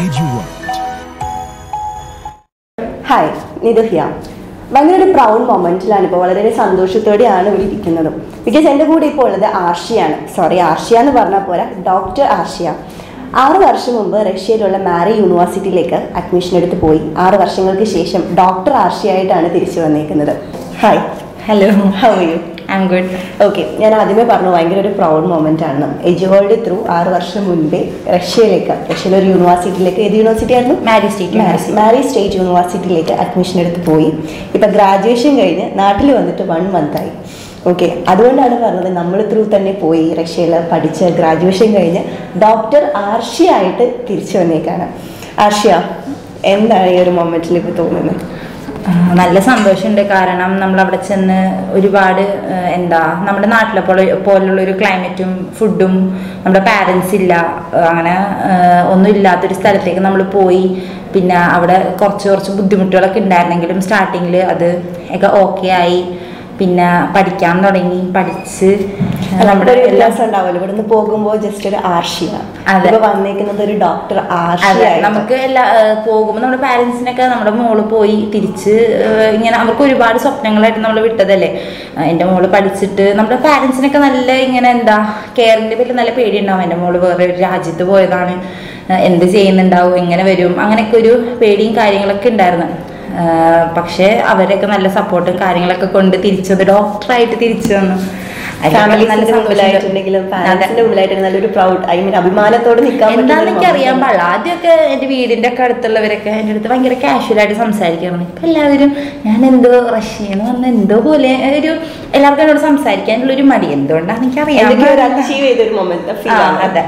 EduWorld. Hi നിതു ഹിയ ഭയങ്കര ഒരു പ്രൗഡ് മൊമെന്റിലാണ് ഇപ്പോൾ വളരെ സന്തോഷത്തോടെയാണ് ഇവിടെ ഇരിക്കുന്നത് ബിക്കോസ് എൻ്റെ കൂടെ ഇപ്പോൾ ഉള്ളത് ആർഷിയാണ് സോറി ആർഷിയ എന്ന് പറഞ്ഞാൽ പോരാ ഡോക്ടർ ആർഷിയ ആറ് വർഷം മുമ്പ് റഷ്യയിലുള്ള മാരി യൂണിവേഴ്സിറ്റിയിലേക്ക് അഡ്മിഷൻ എടുത്ത് പോയി ആറ് വർഷങ്ങൾക്ക് ശേഷം ഡോക്ടർ ആർഷിയായിട്ടാണ് തിരിച്ചു വന്നേക്കുന്നത് hi hello how you I'm good okay ഞാൻ ആദ്യമേ പറഞ്ഞു ഭയങ്കര ഒരു പ്രൗഡ് മൊമെന്റ് ആണ് എജുവേൾഡ് ത്രൂ ആറ് വർഷം മുൻപേ റഷ്യയിലേക്ക് റഷ്യയിലെ ഒരു യൂണിവേഴ്സിറ്റിയിലേക്ക് ഏത് യൂണിവേഴ്സിറ്റി ആയിരുന്നു Mari State university. Mari State യൂണിവേഴ്സിറ്റിയിലേക്ക് അഡ്മിഷൻ എടുത്ത് പോയി ഇപ്പൊ ഗ്രാജുവേഷൻ കഴിഞ്ഞ് നാട്ടിൽ വന്നിട്ട് വൺ മന്ത് ആയി ഓക്കെ അതുകൊണ്ടാണ് പറഞ്ഞത് നമ്മൾ ത്രൂ തന്നെ പോയി റഷ്യയിൽ പഠിച്ച് ഗ്രാജുവേഷൻ കഴിഞ്ഞ് ഡോക്ടർ ആർഷിയായിട്ട് തിരിച്ചു വന്നേക്കാണ് ആർഷ്യ എന്താണ് ഈ ഒരു മൊമെന്റിൽ ഇപ്പോൾ തോന്നുന്നത് നല്ല സന്തോഷമുണ്ട് കാരണം നമ്മൾ അവിടെ ചെന്ന് ഒരുപാട് ആ, എന്താ നമ്മുടെ നാട്ടിലെ പോലെ പോലുള്ള ഒരു ക്ലൈമറ്റും ഫുഡും നമ്മുടെ പാരൻസ് ഇല്ല ആ, അങ്ങനെ ആ, ഒന്നും ഇല്ലാത്തൊരു സ്ഥലത്തേക്ക് നമ്മൾ പോയി പിന്നെ അവിടെ കുറച്ച് കുറച്ച് ബുദ്ധിമുട്ടുകളൊക്കെ ഉണ്ടായിരുന്നെങ്കിലും സ്റ്റാർട്ടിങ്ങിൽ അത് ഒക്കെ ഓക്കെ ആയി പിന്നെ പഠിക്കാൻ തുടങ്ങി പഠിച്ച് നമ്മുടെ നമ്മുടെ ഒരു എല്ലാ വ്യത്യാസം ഉണ്ടാവുമല്ലോ ഇവിടുന്ന് പോകുമ്പോൾ ജസ്റ്റ് ഒരു ആർഷിയ അതെ. ഇപ്പൊ വന്നേക്കുന്നത് ഒരു ഡോക്ടർ അതെ ആർഷിയ നമുക്ക് എല്ലാ പോകുമ്പോൾ നമ്മുടെ പാരൻസിനൊക്കെ നമ്മുടെ മോള് പോയി തിരിച്ച് ഏഹ്, ഇങ്ങനെ അവർക്ക് ഒരുപാട് സ്വപ്നങ്ങളായിട്ട് നമ്മൾ വിട്ടതല്ലേ ഏഹ്, എൻ്റെ മോള് പഠിച്ചിട്ട് നമ്മുടെ പാരൻസിനൊക്കെ നല്ല ഇങ്ങനെ എന്താ കെയറിൻ്റെ പേരിൽ നല്ല പേടിയുണ്ടാവും എൻ്റെ മോള് വേറെ ഒരു രാജ്യത്ത് പോയതാണ് ഏഹ്, എന്ത് ചെയ്യുന്നുണ്ടാവും എങ്ങനെ വരും അങ്ങനെയൊക്കെ ഒരു പേടിയും കാര്യങ്ങളൊക്കെ ഉണ്ടായിരുന്നു ഏഹ്, പക്ഷേ അവരൊക്കെ നല്ല സപ്പോർട്ടും കാര്യങ്ങളൊക്കെ കൊണ്ട് തിരിച്ചത് ഡോക്ടറായിട്ട് തിരിച്ചു വന്നു അതിലൊക്കെ ഫാമിലിന്റെ സന്തോഷമുണ്ട്. മുമ്പിലായിട്ടുണ്ടെങ്കിലും അതെ. പാരന്റ്സിന്റെ മുമ്പിലായിട്ട് നല്ലൊരു പ്രൗഡ് ഐ മീൻ അഭിമാനത്തോടെ നിൽക്കാൻ പറ്റുന്ന ഒരു എന്താണെന്നൊക്കെ അറിയാൻ moment. പാടില്ല ആദ്യമൊക്കെ എൻ്റെ വീടിൻ്റെ ഒക്കെ അടുത്തുള്ളവരൊക്കെ എൻ്റെ അടുത്ത് ഭയങ്കര കാഷ്വലായിട്ട് സംസാരിക്കാറുണ്ട് ഇപ്പം എല്ലാവരും ഞാൻ എന്തോ റഷ്യന്ന് പറഞ്ഞ എന്തോ പോലെ ഒരു എല്ലാവർക്കും എന്നോട് സംസാരിക്കാനുള്ള ഒരു മടി എന്തുകൊണ്ടാണ് എനിക്കറിയാം എന്തൊക്കെയോ ഒരു അച്ചീവ് ചെയ്തൊരു മൊമെന്റ് ഫീൽ ആ, അതെ.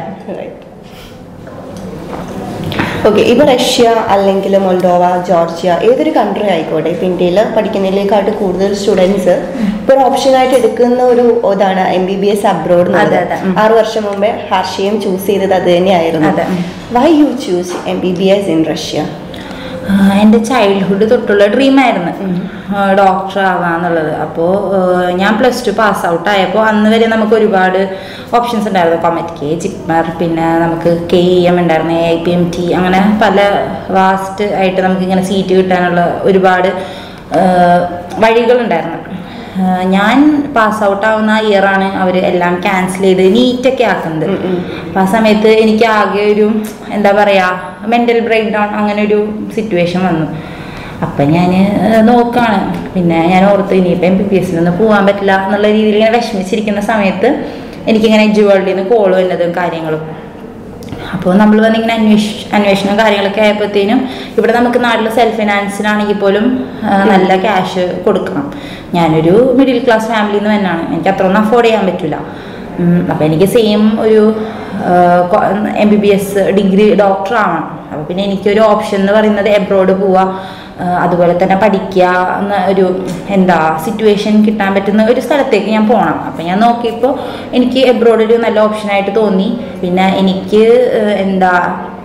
ഓക്കെ ഇപ്പൊ റഷ്യ അല്ലെങ്കിൽ മൊൾഡോവ ജോർജിയ ഏതൊരു കൺട്രി ആയിക്കോട്ടെ ഇപ്പൊ ഇന്ത്യയിൽ പഠിക്കുന്നതിലേക്കായിട്ട് കൂടുതൽ സ്റ്റുഡൻസ് ഇപ്പൊ ഒരു ഓപ്ഷൻ ആയിട്ട് എടുക്കുന്ന ഒരു ഇതാണ് M B B S abroad അതെ, അതെ. ഉം. ആറ് വർഷം മുമ്പേ ഹർഷയും ചൂസ് ചെയ്തത് അത് തന്നെയായിരുന്നു അതെ. ഉം. Why you choose M B B S in Russia ആ, എൻ്റെ ചൈൽഡ്ഹുഡ് തൊട്ടുള്ള ഡ്രീമായിരുന്നു ഡോക്ടർ ആവാന്നുള്ളത് അപ്പോൾ ഞാൻ പ്ലസ് ടു പാസ് ഔട്ട് ആയപ്പോൾ അന്ന് വരെ നമുക്ക് ഒരുപാട് ഓപ്ഷൻസ് ഉണ്ടായിരുന്നു കൊമറ്റ് കെ ജിപ്മർ പിന്നെ നമുക്ക് കെ ഇ എം ഉണ്ടായിരുന്നു A I P M T അങ്ങനെ പല വാസ്റ്റ് ആയിട്ട് നമുക്ക് ഇങ്ങനെ സീറ്റ് കിട്ടാനുള്ള ഒരുപാട് വഴികളുണ്ടായിരുന്നു ആ, ഞാൻ പാസ് ഔട്ട് ആവുന്ന ഇയറാണ് അവർ എല്ലാം ക്യാൻസൽ ചെയ്ത് നീറ്റൊക്കെ ആക്കുന്നത് അപ്പം ആ സമയത്ത് എനിക്ക് ആകെ ഒരു എന്താ പറയുക മെൻ്റൽ ബ്രേക്ക് ഡൗൺ അങ്ങനെ ഒരു സിറ്റുവേഷൻ വന്നു അപ്പം ഞാൻ നോക്കാണ് പിന്നെ ഞാൻ ഓർത്ത് ഇനിയിപ്പോൾ എം ബി ബി എസിലൊന്നും പോകാൻ പറ്റില്ല എന്നുള്ള രീതിയിൽ ഇങ്ങനെ വിഷമിച്ചിരിക്കുന്ന സമയത്ത് എനിക്കിങ്ങനെ എജുവേൾഡിൽ നിന്ന് കോൾ വന്നതും കാര്യങ്ങളും അപ്പോൾ നമ്മൾ വന്നിങ്ങനെ അന്വേഷ അന്വേഷണം കാര്യങ്ങളൊക്കെ ആയപ്പോഴത്തേനും ഇവിടെ നമുക്ക് നാട്ടിൽ സെൽഫ് ഫിനാൻസിനാണെങ്കിൽ പോലും ആ, നല്ല ക്യാഷ് കൊടുക്കണം ഞാനൊരു മിഡിൽ ക്ലാസ് ഫാമിലിയിൽ നിന്ന് തന്നെയാണ് എനിക്ക് അത്രയൊന്നും അഫോർഡ് ചെയ്യാൻ പറ്റില്ല അപ്പോൾ എനിക്ക് സെയിം ഒരു M B B S degree doctor ആവണം അപ്പോൾ പിന്നെ എനിക്കൊരു ഓപ്ഷൻ എന്ന് പറയുന്നത് എബ്രോഡ് പോവുക ആ, അതുപോലെ തന്നെ പഠിക്കുക എന്ന ഒരു എന്താ സിറ്റുവേഷൻ കിട്ടാൻ പറ്റുന്ന ഒരു സ്ഥലത്തേക്ക് ഞാൻ പോകണം അപ്പം ഞാൻ നോക്കിയപ്പോൾ എനിക്ക് എബ്രോഡ് ഒരു നല്ല ഓപ്ഷനായിട്ട് തോന്നി പിന്നെ എനിക്ക് ഏഹ്, എന്താ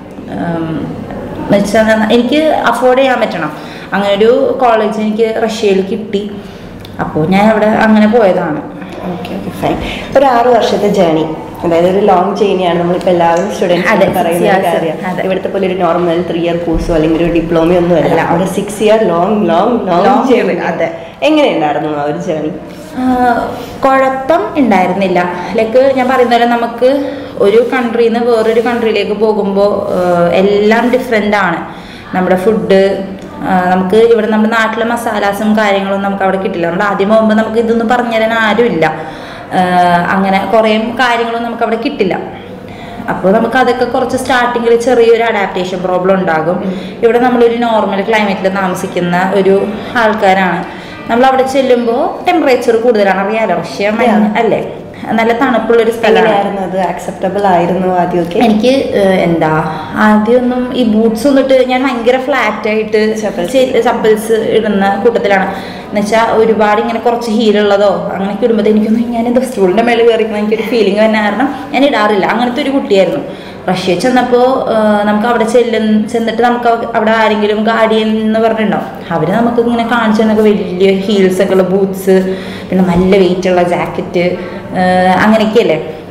വെച്ചാൽ എനിക്ക് അഫോർഡ് ചെയ്യാൻ പറ്റണം അങ്ങനെ ഒരു കോളേജ് എനിക്ക് റഷ്യയിൽ കിട്ടി അപ്പോൾ ഞാൻ അവിടെ അങ്ങനെ പോയതാണ് ഓക്കെ ഓക്കെ ഫൈൻ ഒരു ആറ് വർഷത്തെ ജേണി അതായത് ഒരു ലോങ് ജേണിയാണ് നമ്മളിപ്പോൾ എല്ലാവരും അതെ, സ്റ്റുഡൻസ് പറയുന്ന six ഒരു years. കാര്യം അതെ. ഇവിടുത്തെ പോലെ ഒരു നോർമൽ ത്രീ ഇയർ കോഴ്സോ അല്ലെങ്കിൽ ഒരു ഡിപ്ലോമയോ ഒന്നും അല്ല അല്ല. അവിടെ six year long long long Long journey അതെ. എങ്ങനെയുണ്ടായിരുന്നു ആ ഒരു ജേണി ആഹ് കുഴപ്പം ഉണ്ടായിരുന്നില്ല ലൈക്ക് ഞാൻ പറയുന്ന പോലെ നമുക്ക് ഒരു കൺട്രിയിൽ നിന്ന് വേറൊരു കൺട്രിയിലേക്ക് പോകുമ്പോൾ എല്ലാം ഡിഫറെൻ്റ് ആണ് നമ്മുടെ ഫുഡ് നമുക്ക് ഇവിടെ നമ്മുടെ നാട്ടിലെ മസാലാസും കാര്യങ്ങളും നമുക്ക് അവിടെ കിട്ടില്ല നമ്മൾ ആദ്യം പോകുമ്പോൾ നമുക്ക് ഇതൊന്നും പറഞ്ഞു തരാൻ ആരുമില്ല ആഹ് അങ്ങനെ കുറേ കാര്യങ്ങളും നമുക്ക് അവിടെ കിട്ടില്ല അപ്പോൾ നമുക്ക് അതൊക്കെ കുറച്ച് സ്റ്റാർട്ടിങ്ങിൽ ചെറിയൊരു അഡാപ്റ്റേഷൻ പ്രോബ്ലം ഉണ്ടാകും ഇവിടെ നമ്മളൊരു നോർമൽ ക്ലൈമറ്റിൽ താമസിക്കുന്ന ഒരു ആൾക്കാരാണ് നമ്മൾ അവിടെ ചെല്ലുമ്പോൾ ടെമ്പറേച്ചർ കൂടുതലാണ് അറിയാലോ റഷ്യ മഞ്ഞ് അല്ലേ നല്ല തണുപ്പുള്ളൊരു സ്ഥലമാണ് എങ്ങനെയായിരുന്നു അത് അക്സെപ്റ്റബിൾ ആയിരുന്നു ആദ്യമൊക്കെ എനിക്ക് ഏഹ്, എന്താ ആദ്യമൊന്നും ഈ ബൂട്ട്സ് ഒന്നിട്ട് ഞാൻ ഭയങ്കര ഫ്ലാറ്റ് ആയിട്ട് Chappals. ചപ്പൽസ് ഇടുന്ന കൂട്ടത്തിലാണ് എന്നുവെച്ചാൽ ഒരുപാട് ഇങ്ങനെ കുറച്ച് ഹീലുള്ളതോ അങ്ങനെയൊക്കെ ഇടുമ്പോൾ എനിക്കൊന്നും ഞാൻ എന്താ സ്റ്റൂളിൻ്റെ മേളിൽ കയറിക്കുന്ന എനിക്കൊരു ഫീലിംഗ് തന്നെ കാരണം ഞാൻ ഇടാറില്ല അങ്ങനത്തെ ഒരു കുട്ടിയായിരുന്നു റഷ്യ ചെന്നപ്പോൾ നമുക്ക് അവിടെ ചെല്ലും ചെന്നിട്ട് നമുക്ക് അവ- അവിടെ ആരെങ്കിലും ഗാർഡിയൻ എന്ന് പറഞ്ഞിട്ടുണ്ടാവും അവർ നമുക്ക് ഇങ്ങനെ കാണിച്ചു തന്നൊക്കെ വലിയ ഹീൽസ് ഒക്കെ ഉള്ള ബൂട്ട്സ് പിന്നെ നല്ല വെയിറ്റ് ഉള്ള ജാക്കറ്റ് അങ്ങനെയൊക്കെയല്ലേ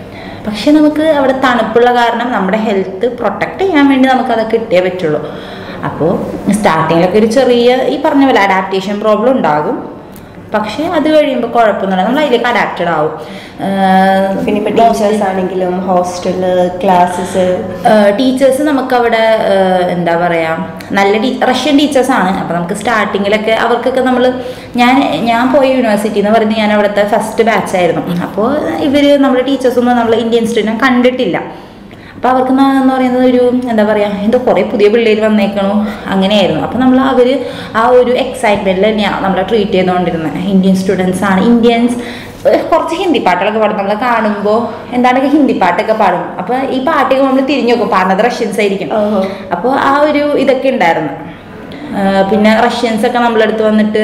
പക്ഷെ നമുക്ക് അവിടെ തണുപ്പുള്ള കാരണം നമ്മുടെ ഹെൽത്ത് പ്രൊട്ടക്ട് ചെയ്യാൻ വേണ്ടി നമുക്ക് അത് കിട്ടിയേ പറ്റുള്ളൂ അപ്പോൾ സ്റ്റാർട്ടിങ്ങിലൊക്കെ ഒരു ചെറിയ ഈ പറഞ്ഞ പോലെ അഡാപ്റ്റേഷൻ പ്രോബ്ലം ഉണ്ടാകും പക്ഷെ അത് കഴിയുമ്പോൾ കുഴപ്പമൊന്നുമില്ല നമ്മൾ അതിലേക്ക് അഡാപ്റ്റഡ് ആവും ആഹ് പിന്നെ ഇപ്പൊ ടീച്ചേഴ്സ് ആണെങ്കിലും ഹോസ്റ്റല് ക്ലാസ്സസ് ടീച്ചേഴ്സ് നമുക്കവിടെ ഏഹ്, എന്താ പറയാ നല്ല ടീ റഷ്യൻ ടീച്ചേഴ്സാണ് അപ്പോൾ നമുക്ക് സ്റ്റാർട്ടിങ്ങിലൊക്കെ അവർക്കൊക്കെ നമ്മൾ ഞാൻ ഞാൻ പോയ യൂണിവേഴ്സിറ്റി എന്ന് പറയുന്നത് ഞാൻ അവിടുത്തെ ഫസ്റ്റ് ബാച്ച് ആയിരുന്നു അപ്പോൾ ഇവർ നമ്മുടെ ടീച്ചേഴ്സൊന്നും നമ്മൾ ഇന്ത്യൻ സ്റ്റുഡൻറ്റ് കണ്ടിട്ടില്ല അപ്പോൾ അവർക്ക് ന- എന്ന് പറയുന്നത് ഒരു എന്താ പറയുക എന്തോ കുറേ പുതിയ പിള്ളേർ വന്നേക്കണു അങ്ങനെയായിരുന്നു അപ്പോൾ നമ്മൾ അവർ ആ ഒരു എക്സൈറ്റ്മെൻറ്റിൽ തന്നെയാണ് നമ്മളെ ട്രീറ്റ് ചെയ്തുകൊണ്ടിരുന്നത് ഇന്ത്യൻ സ്റ്റുഡൻസ് ആണ് ഇന്ത്യൻസ് ഏഹ് കുറച്ച് ഹിന്ദി പാട്ടുകളൊക്കെ പാടും നമ്മൾ കാണുമ്പോൾ എന്താണ്ടൊക്കെ ഹിന്ദി പാട്ടൊക്കെ പാടും അപ്പോൾ ഈ പാട്ടൊക്കെ നമ്മൾ തിരിഞ്ഞു നോക്കും പാടുന്നത് റഷ്യൻസ് ആയിരിക്കും ഓഹോ. അപ്പോൾ ആ ഒരു ഇതൊക്കെ ഉണ്ടായിരുന്നു ആ, പിന്നെ റഷ്യൻസ് ഒക്കെ നമ്മളടുത്ത് വന്നിട്ട്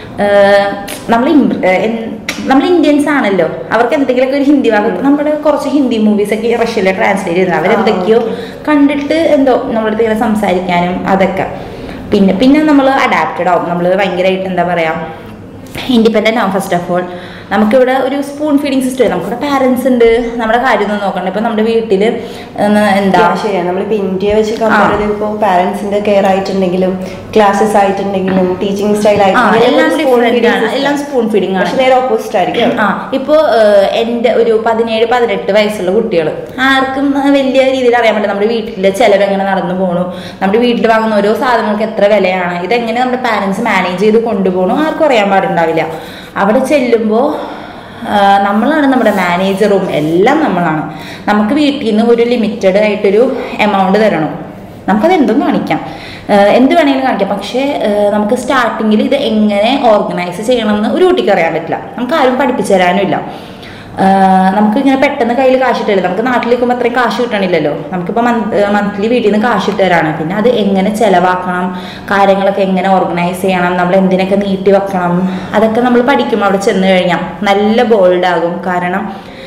നമ്മൾ നമ്മൾ ഇന്ത്യൻസ് ആണല്ലോ അവർക്ക് എന്തെങ്കിലുമൊക്കെ ഒരു ഹിന്ദി വാക്ക് നമ്മുടെ കുറച്ച് ഹിന്ദി മൂവീസ് ഒക്കെ റഷ്യയിൽ ട്രാൻസ്ലേറ്റ് ചെയ്തത് അവരെന്തൊക്കെയോ കണ്ടിട്ട് എന്തോ നമ്മളടുത്ത് ഇങ്ങനെ സംസാരിക്കാനും അതൊക്കെ പിന്നെ പിന്നെ നമ്മൾ അഡാപ്റ്റഡ് ആവും നമ്മൾ ഭയങ്കരമായിട്ട് എന്താ പറയുക ഇൻഡിപെൻഡൻ്റ് ആവും ഫസ്റ്റ് ഓഫ് ഓൾ നമുക്കിവിടെ ഒരു സ്പൂൺ ഫീഡിങ് സിസ്റ്റം നമുക്കിവിടെ പാരൻസ് ഉണ്ട് നമ്മുടെ കാര്യം ഒന്നും നോക്കണ്ട ഇപ്പം നമ്മുടെ വീട്ടിൽ എന്താ ശരിയാണ് നമ്മളിപ്പോ ഇന്ത്യ വെച്ച് കമ്പയർ ആ. ചെയ്തപ്പോ പാരന്റ്സിന്റെ കെയർ ആയിട്ടുണ്ടെങ്കിലും ക്ലാസ്സസ് ആയിട്ടുണ്ടെങ്കിലും ടീച്ചിങ് സ്റ്റൈൽ ആ എല്ലാം ഡിഫറെൻ്റ് ആണ് എല്ലാം സ്പൂൺ ഫീഡിങ് ആണ് പക്ഷെ നേരെ ഓപ്പോസിറ്റ് ആയിരിക്കും ആ ഇപ്പോൾ എൻ്റെ ഒരു പതിനേഴ് പതിനെട്ട് വയസ്സുള്ള കുട്ടികൾ ആർക്കും ആ, വലിയ രീതിയിൽ അറിയാൻ പറ്റില്ല നമ്മുടെ വീട്ടിൽ ചിലവ് എങ്ങനെ നടന്നു പോകണു നമ്മുടെ വീട്ടിൽ വാങ്ങുന്ന ഓരോ സാധനങ്ങൾക്ക് എത്ര വിലയാണ് ഇതെങ്ങനെ നമ്മുടെ പാരൻസ് മാനേജ് ചെയ്ത് കൊണ്ടുപോകണു ആർക്കും അറിയാൻ പാടുണ്ടാവില്ല അവിടെ ചെല്ലുമ്പോൾ നമ്മളാണ് നമ്മുടെ മാനേജറും എല്ലാം നമ്മളാണ് നമുക്ക് വീട്ടിൽ നിന്ന് ഒരു ലിമിറ്റഡ് ആയിട്ടൊരു എമൗണ്ട് തരണം നമുക്കത് എന്തും കാണിക്കാം ഏഹ് എന്ത് വേണമെങ്കിലും കാണിക്കാം പക്ഷേ ഏഹ് നമുക്ക് സ്റ്റാർട്ടിങ്ങിൽ ഇത് എങ്ങനെ ഓർഗനൈസ് ചെയ്യണമെന്ന് ഒരു കുട്ടിക്ക് അറിയാൻ പറ്റില്ല നമുക്ക് ആരും പഠിപ്പിച്ചു തരാനും ഇല്ല ഏഹ് നമുക്ക് ഇങ്ങനെ പെട്ടെന്ന് കയ്യിൽ കാശ് കിട്ടില്ല നമുക്ക് നാട്ടിൽ നിൽക്കുമ്പോൾ അത്രയും കാശ് കിട്ടണില്ലല്ലോ നമുക്കിപ്പോൾ മന്ത്ലി വീട്ടിൽ നിന്ന് കാശ് കിട്ടുകയാണ് പിന്നെ അത് എങ്ങനെ ചിലവാക്കണം കാര്യങ്ങളൊക്കെ എങ്ങനെ ഓർഗനൈസ് ചെയ്യണം നമ്മൾ എന്തിനൊക്കെ നീട്ടി വെക്കണം അതൊക്കെ നമ്മൾ പഠിക്കും അവിടെ ചെന്ന് കഴിഞ്ഞാൽ നല്ല ബോൾഡ് ആകും കാരണം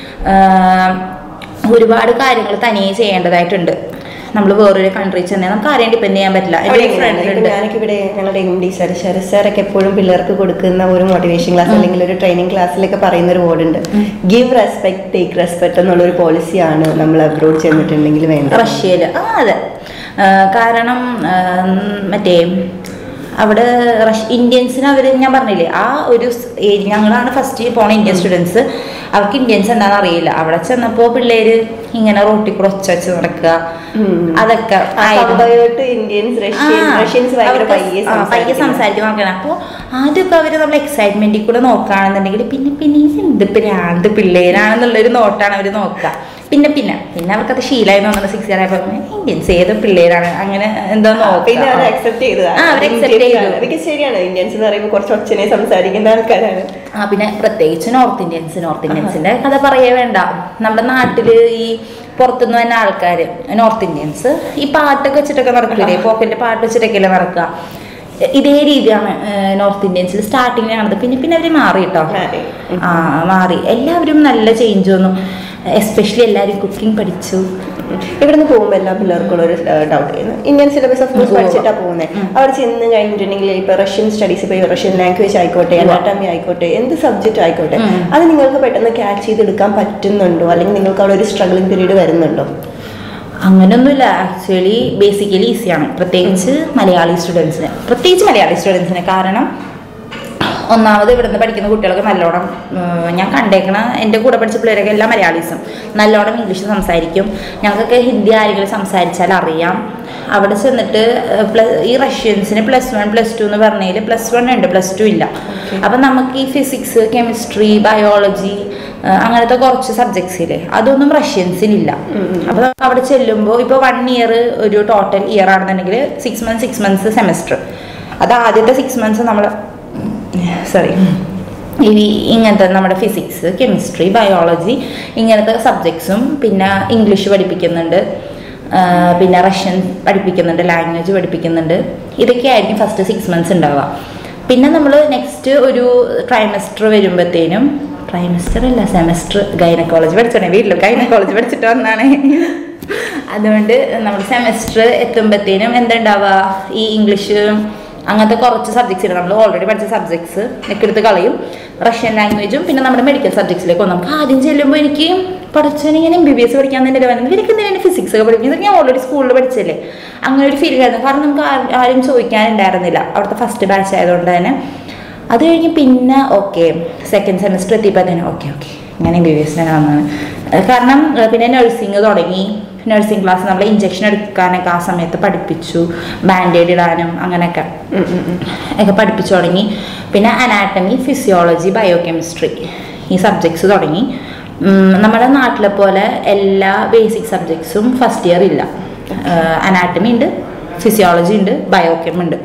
ഏഹ് ഒരുപാട് കാര്യങ്ങൾ തനിയെ ചെയ്യേണ്ടതായിട്ടുണ്ട് നമ്മൾ വേറൊരു കൺട്രി ചെന്നാൽ നമുക്ക് ആരെയും ഡിപ്പെൻഡ് ചെയ്യാൻ പറ്റില്ല എൻ്റെ ഒരു friend ഉണ്ട് ഞാനൊക്കെ ഇവിടെ ഞങ്ങളുടെ എം ഡി സർ ശരത് സാറൊക്കെ എപ്പോഴും പിള്ളേർക്ക് കൊടുക്കുന്ന ഒരു മോട്ടിവേഷൻ ക്ലാസ് അല്ലെങ്കിൽ ഒരു ട്രെയിനിങ് ക്ലാസ്സിലൊക്കെ പറയുന്ന ഒരു വേർഡ് ഉണ്ട് ഗിവ് റെസ്പെക്ട് ടേക്ക് റെസ്പെക്ട് എന്നുള്ള ഒരു പോളിസിയാണ് നമ്മൾ അബ്രോഡ് ചെന്നിട്ടുണ്ടെങ്കിൽ വേണ്ടത് റഷ്യയില് ആ അതെ ആ, കാരണം ആ, മറ്റേ അവിടെ റഷ് ഇന്ത്യൻസിന് അവർ ഞാൻ പറഞ്ഞില്ലേ ആ ഒരു സ് ഏരി- ഞങ്ങളാണ് ഫസ്റ്റ് പോണ ഇന്ത്യൻ സ്റ്റുഡൻസ് അവർക്ക് ഇന്ത്യൻസ് എന്താണെന്ന് അറിയില്ല അവിടെ ചെന്നപ്പോൾ പിള്ളേര് ഇങ്ങനെ റോട്ടിൽ കൂടെ ഒച്ച വെച്ച് നടക്കുക ഉം. അതൊക്കെ ആയിരുന്നു. കമ്പയർഡ് ഇന്ത്യൻസ് റഷ്യൻ ആ, റഷ്യൻസ് ഭയങ്കര അവർക്ക് പയ്യെ ആ, പയ്യെ സംസാരിക്കും സംസാരിക്കാൻ നോക്കണം അപ്പോൾ ആദ്യമൊക്കെ അവർ നമ്മൾ എക്സൈറ്റ്മെന്റിൽ കൂടെ നോക്കുകയാണെന്നുണ്ടെങ്കിൽ പിന്നെ പിന്നെ ഇത് എന്ത് പ്രാന്ത് പിള്ളേരാണെന്നുള്ളൊരു നോട്ടാണ് അവർ നോക്കുക പിന്നെ പിന്നെ പിന്നെ അവർക്കത് ശീലമായി തോന്നുന്നത് സിക്സ് ഇയർ ആയപ്പോൾ ഇന്ത്യൻസ് ഏത് പിള്ളേരാണ് അങ്ങനെ എന്താ പിന്നെ അവർ നോക്കുക അക്സെപ്റ്റ് ചെയ്തതാണ് ആ, അവർ accept ചെയ്തു. Because ശരിയാണ് ഇന്ത്യൻസ് എന്ന് പറയുമ്പോൾ കുറച്ച് ഒച്ചനെ സംസാരിക്കുന്ന ആൾക്കാരാണ് ആ പിന്നെ പ്രത്യേകിച്ച് നോർത്ത് ഇന്ത്യൻസ് നോർത്ത് ഇന്ത്യൻസിന്റെ കഥ പറയേ വേണ്ട നമ്മുടെ നാട്ടില് ഈ പുറത്തുനിന്ന് തന്നെ ആൾക്കാർ നോർത്ത് ഇന്ത്യൻസ് ഈ പാട്ടൊക്കെ വെച്ചിട്ടൊക്കെ നടക്കില്ലേ പോക്കറ്റിൽ പാട്ട് വെച്ചിട്ടൊക്കെയല്ലേ നടക്കുക ഇതേ രീതിയാണ് നോർത്ത് ഇന്ത്യൻസിൽ സ്റ്റാർട്ടിങ്ങിൽ കാണുന്നത് പിന്നെ പിന്നെ അവർ മാറി കേട്ടോ മാറി. ഉം. ആ മാറി എല്ലാവരും നല്ല ചേഞ്ച് വന്നു എസ്പെഷ്യലി എല്ലാവരും കുക്കിംഗ് പഠിച്ചു ഇവിടുന്ന് പോകുമ്പോൾ എല്ലാ പിള്ളേർക്കും ഒരു ഡൗട്ട് ചെയ്യുന്നത് ഇന്ത്യൻ സിലബസ് ഓഫ് കോഴ്സ് ഉവ്വ്. പഠിച്ചിട്ടാണ് പോകുന്നത് ഉം. അവിടെ ചെന്ന് കഴിഞ്ഞിട്ടുണ്ടെങ്കിൽ ഇപ്പൊ റഷ്യൻ സ്റ്റഡീസ് ഇപ്പൊ റഷ്യൻ ലാംഗ്വേജ് ആയിക്കോട്ടെ ഉവ്വ്. അനാട്ടമി ആയിക്കോട്ടെ എന്ത് സബ്ജക്റ്റ് ആയിക്കോട്ടെ ഉം. അത് നിങ്ങൾക്ക് പെട്ടെന്ന് ക്യാച്ച് ചെയ്തെടുക്കാൻ പറ്റുന്നുണ്ടോ അല്ലെങ്കിൽ നിങ്ങൾക്ക് അവിടെ ഒരു സ്ട്രഗ്ലിംഗ് പീരീഡ് വരുന്നുണ്ടോ അങ്ങനെയൊന്നുമില്ല ആക്ച്വലി ബേസിക്കലി ഈസിയാണ് പ്രത്യേകിച്ച് മലയാളി സ്റ്റുഡൻസിന് പ്രത്യേകിച്ച് മലയാളി സ്റ്റുഡൻസിന് കാരണം ഒന്നാമത് ഇവിടുന്ന് പഠിക്കുന്ന കുട്ടികളൊക്കെ നല്ലോണം ഉം, ഞാൻ കണ്ടേക്കണ എൻ്റെ കൂടെ പഠിച്ച പിള്ളേരൊക്കെ എല്ലാം മലയാളീസും നല്ലോണം ഇംഗ്ലീഷ് സംസാരിക്കും ഞങ്ങൾക്കൊക്കെ ഹിന്ദി ആരെങ്കിലും സംസാരിച്ചാൽ അറിയാം അവിടെ ചെന്നിട്ട് പ്ലസ് ഈ റഷ്യൻസിന് പ്ലസ് വൺ പ്ലസ് ടു എന്ന് പറഞ്ഞതിൽ പ്ലസ് വൺ ഉണ്ട് പ്ലസ് ടു ഇല്ല അപ്പം നമുക്ക് ഈ ഫിസിക്സ് കെമിസ്ട്രി ബയോളജി അങ്ങനത്തെ കുറച്ച് സബ്ജക്ട്സ് ഇല്ലേ അതൊന്നും റഷ്യൻസിനില്ല അപ്പോൾ നമുക്ക് അവിടെ ചെല്ലുമ്പോൾ ഇപ്പോൾ വൺ ഇയർ ഒരു ടോട്ടൽ ഇയർ ആണെന്നുണ്ടെങ്കിൽ six months six months semester അത് ആദ്യത്തെ സിക്സ് മന്ത്സ് നമ്മൾ സോറി ഈ ഇങ്ങനത്തെ നമ്മുടെ ഫിസിക്സ് കെമിസ്ട്രി ബയോളജി ഇങ്ങനത്തെ സബ്ജക്ട്സും പിന്നെ ഇംഗ്ലീഷ് പഠിപ്പിക്കുന്നുണ്ട് ആ, പിന്നെ റഷ്യൻ പഠിപ്പിക്കുന്നുണ്ട് ലാംഗ്വേജ് പഠിപ്പിക്കുന്നുണ്ട് ഇതൊക്കെ ആയിരിക്കും ഫസ്റ്റ് സിക്സ് മന്ത്സ് ഉണ്ടാവുക പിന്നെ നമ്മൾ നെക്സ്റ്റ് ഒരു ട്രൈമസ്റ്റർ വരുമ്പോഴത്തേനും ട്രൈമസ്റ്റർ അല്ല സെമസ്റ്റർ ഗൈനക്കോളജി പഠിച്ചോണേ വീട്ടിലും ഗൈനക്കോളജി പഠിച്ചിട്ട് വന്നാണ് അതുകൊണ്ട് നമ്മൾ സെമസ്റ്റർ എത്തുമ്പോഴത്തേനും എന്തുണ്ടാവുക ഈ ഇംഗ്ലീഷ് അങ്ങനത്തെ കുറച്ച് സബ്ജക്ട്സ് നമ്മൾ ഓൾറെഡി പഠിച്ച സബ്ജക്ട്സ് ഒക്കെ എടുത്ത് കളയും റഷ്യൻ ലാംഗ്വേജും പിന്നെ നമ്മുടെ മെഡിക്കൽ സബ്ജക്ട്സിലേക്ക് വന്നു നമുക്ക് ആദ്യം ചെല്ലുമ്പോൾ എനിക്ക് പഠിച്ചവന് ഞാൻ എം ബി ബി എസ് പഠിക്കാൻ തന്നെ വന്നത് ഇവർക്ക് എന്തിനാണ് ഫിസിക്സ് ഒക്കെ പഠിക്കുന്നത് ഇതൊക്കെ ഞാൻ ഓൾറെഡി സ്കൂളിൽ പഠിച്ചല്ലേ അങ്ങനെ ഒരു ഫീലിംഗ് ആയിരുന്നു കാരണം നമുക്ക് ആരും- ആരും ചോദിക്കാനുണ്ടായിരുന്നില്ല അവിടുത്തെ ഫസ്റ്റ് ബാച്ച് ആയതുകൊണ്ട് തന്നെ അത് കഴിഞ്ഞ് പിന്നെ ഓക്കെ സെക്കൻഡ് സെമിസ്റ്റർ എത്തിയപ്പോൾ തന്നെ ഓക്കെ ഓക്കെ ഞാൻ എം ബി ബി എസിനാണ് വന്നത് ഏഹ് കാരണം ഏഹ് പിന്നെ നഴ്സിംഗ് തുടങ്ങി നഴ്സിംഗ് ക്ലാസ് നമ്മൾ ഇഞ്ചക്ഷൻ എടുക്കാനൊക്കെ ആ സമയത്ത് പഠിപ്പിച്ചു ബാൻഡേഡ് ഇടാനും അങ്ങനെയൊക്കെ ഒക്കെ പഠിപ്പിച്ചു തുടങ്ങി പിന്നെ അനാറ്റമി ഫിസിയോളജി ബയോകെമിസ്ട്രി ഈ സബ്ജക്ട്സ് തുടങ്ങി ഉം, നമ്മുടെ നാട്ടിലെ പോലെ എല്ലാ ബേസിക് സബ്ജക്ട്സും ഫസ്റ്റ് ഇയർ ഇല്ല അനാറ്റമി ഉണ്ട് ഫിസിയോളജി ഉണ്ട് ബയോകെം ഉണ്ട്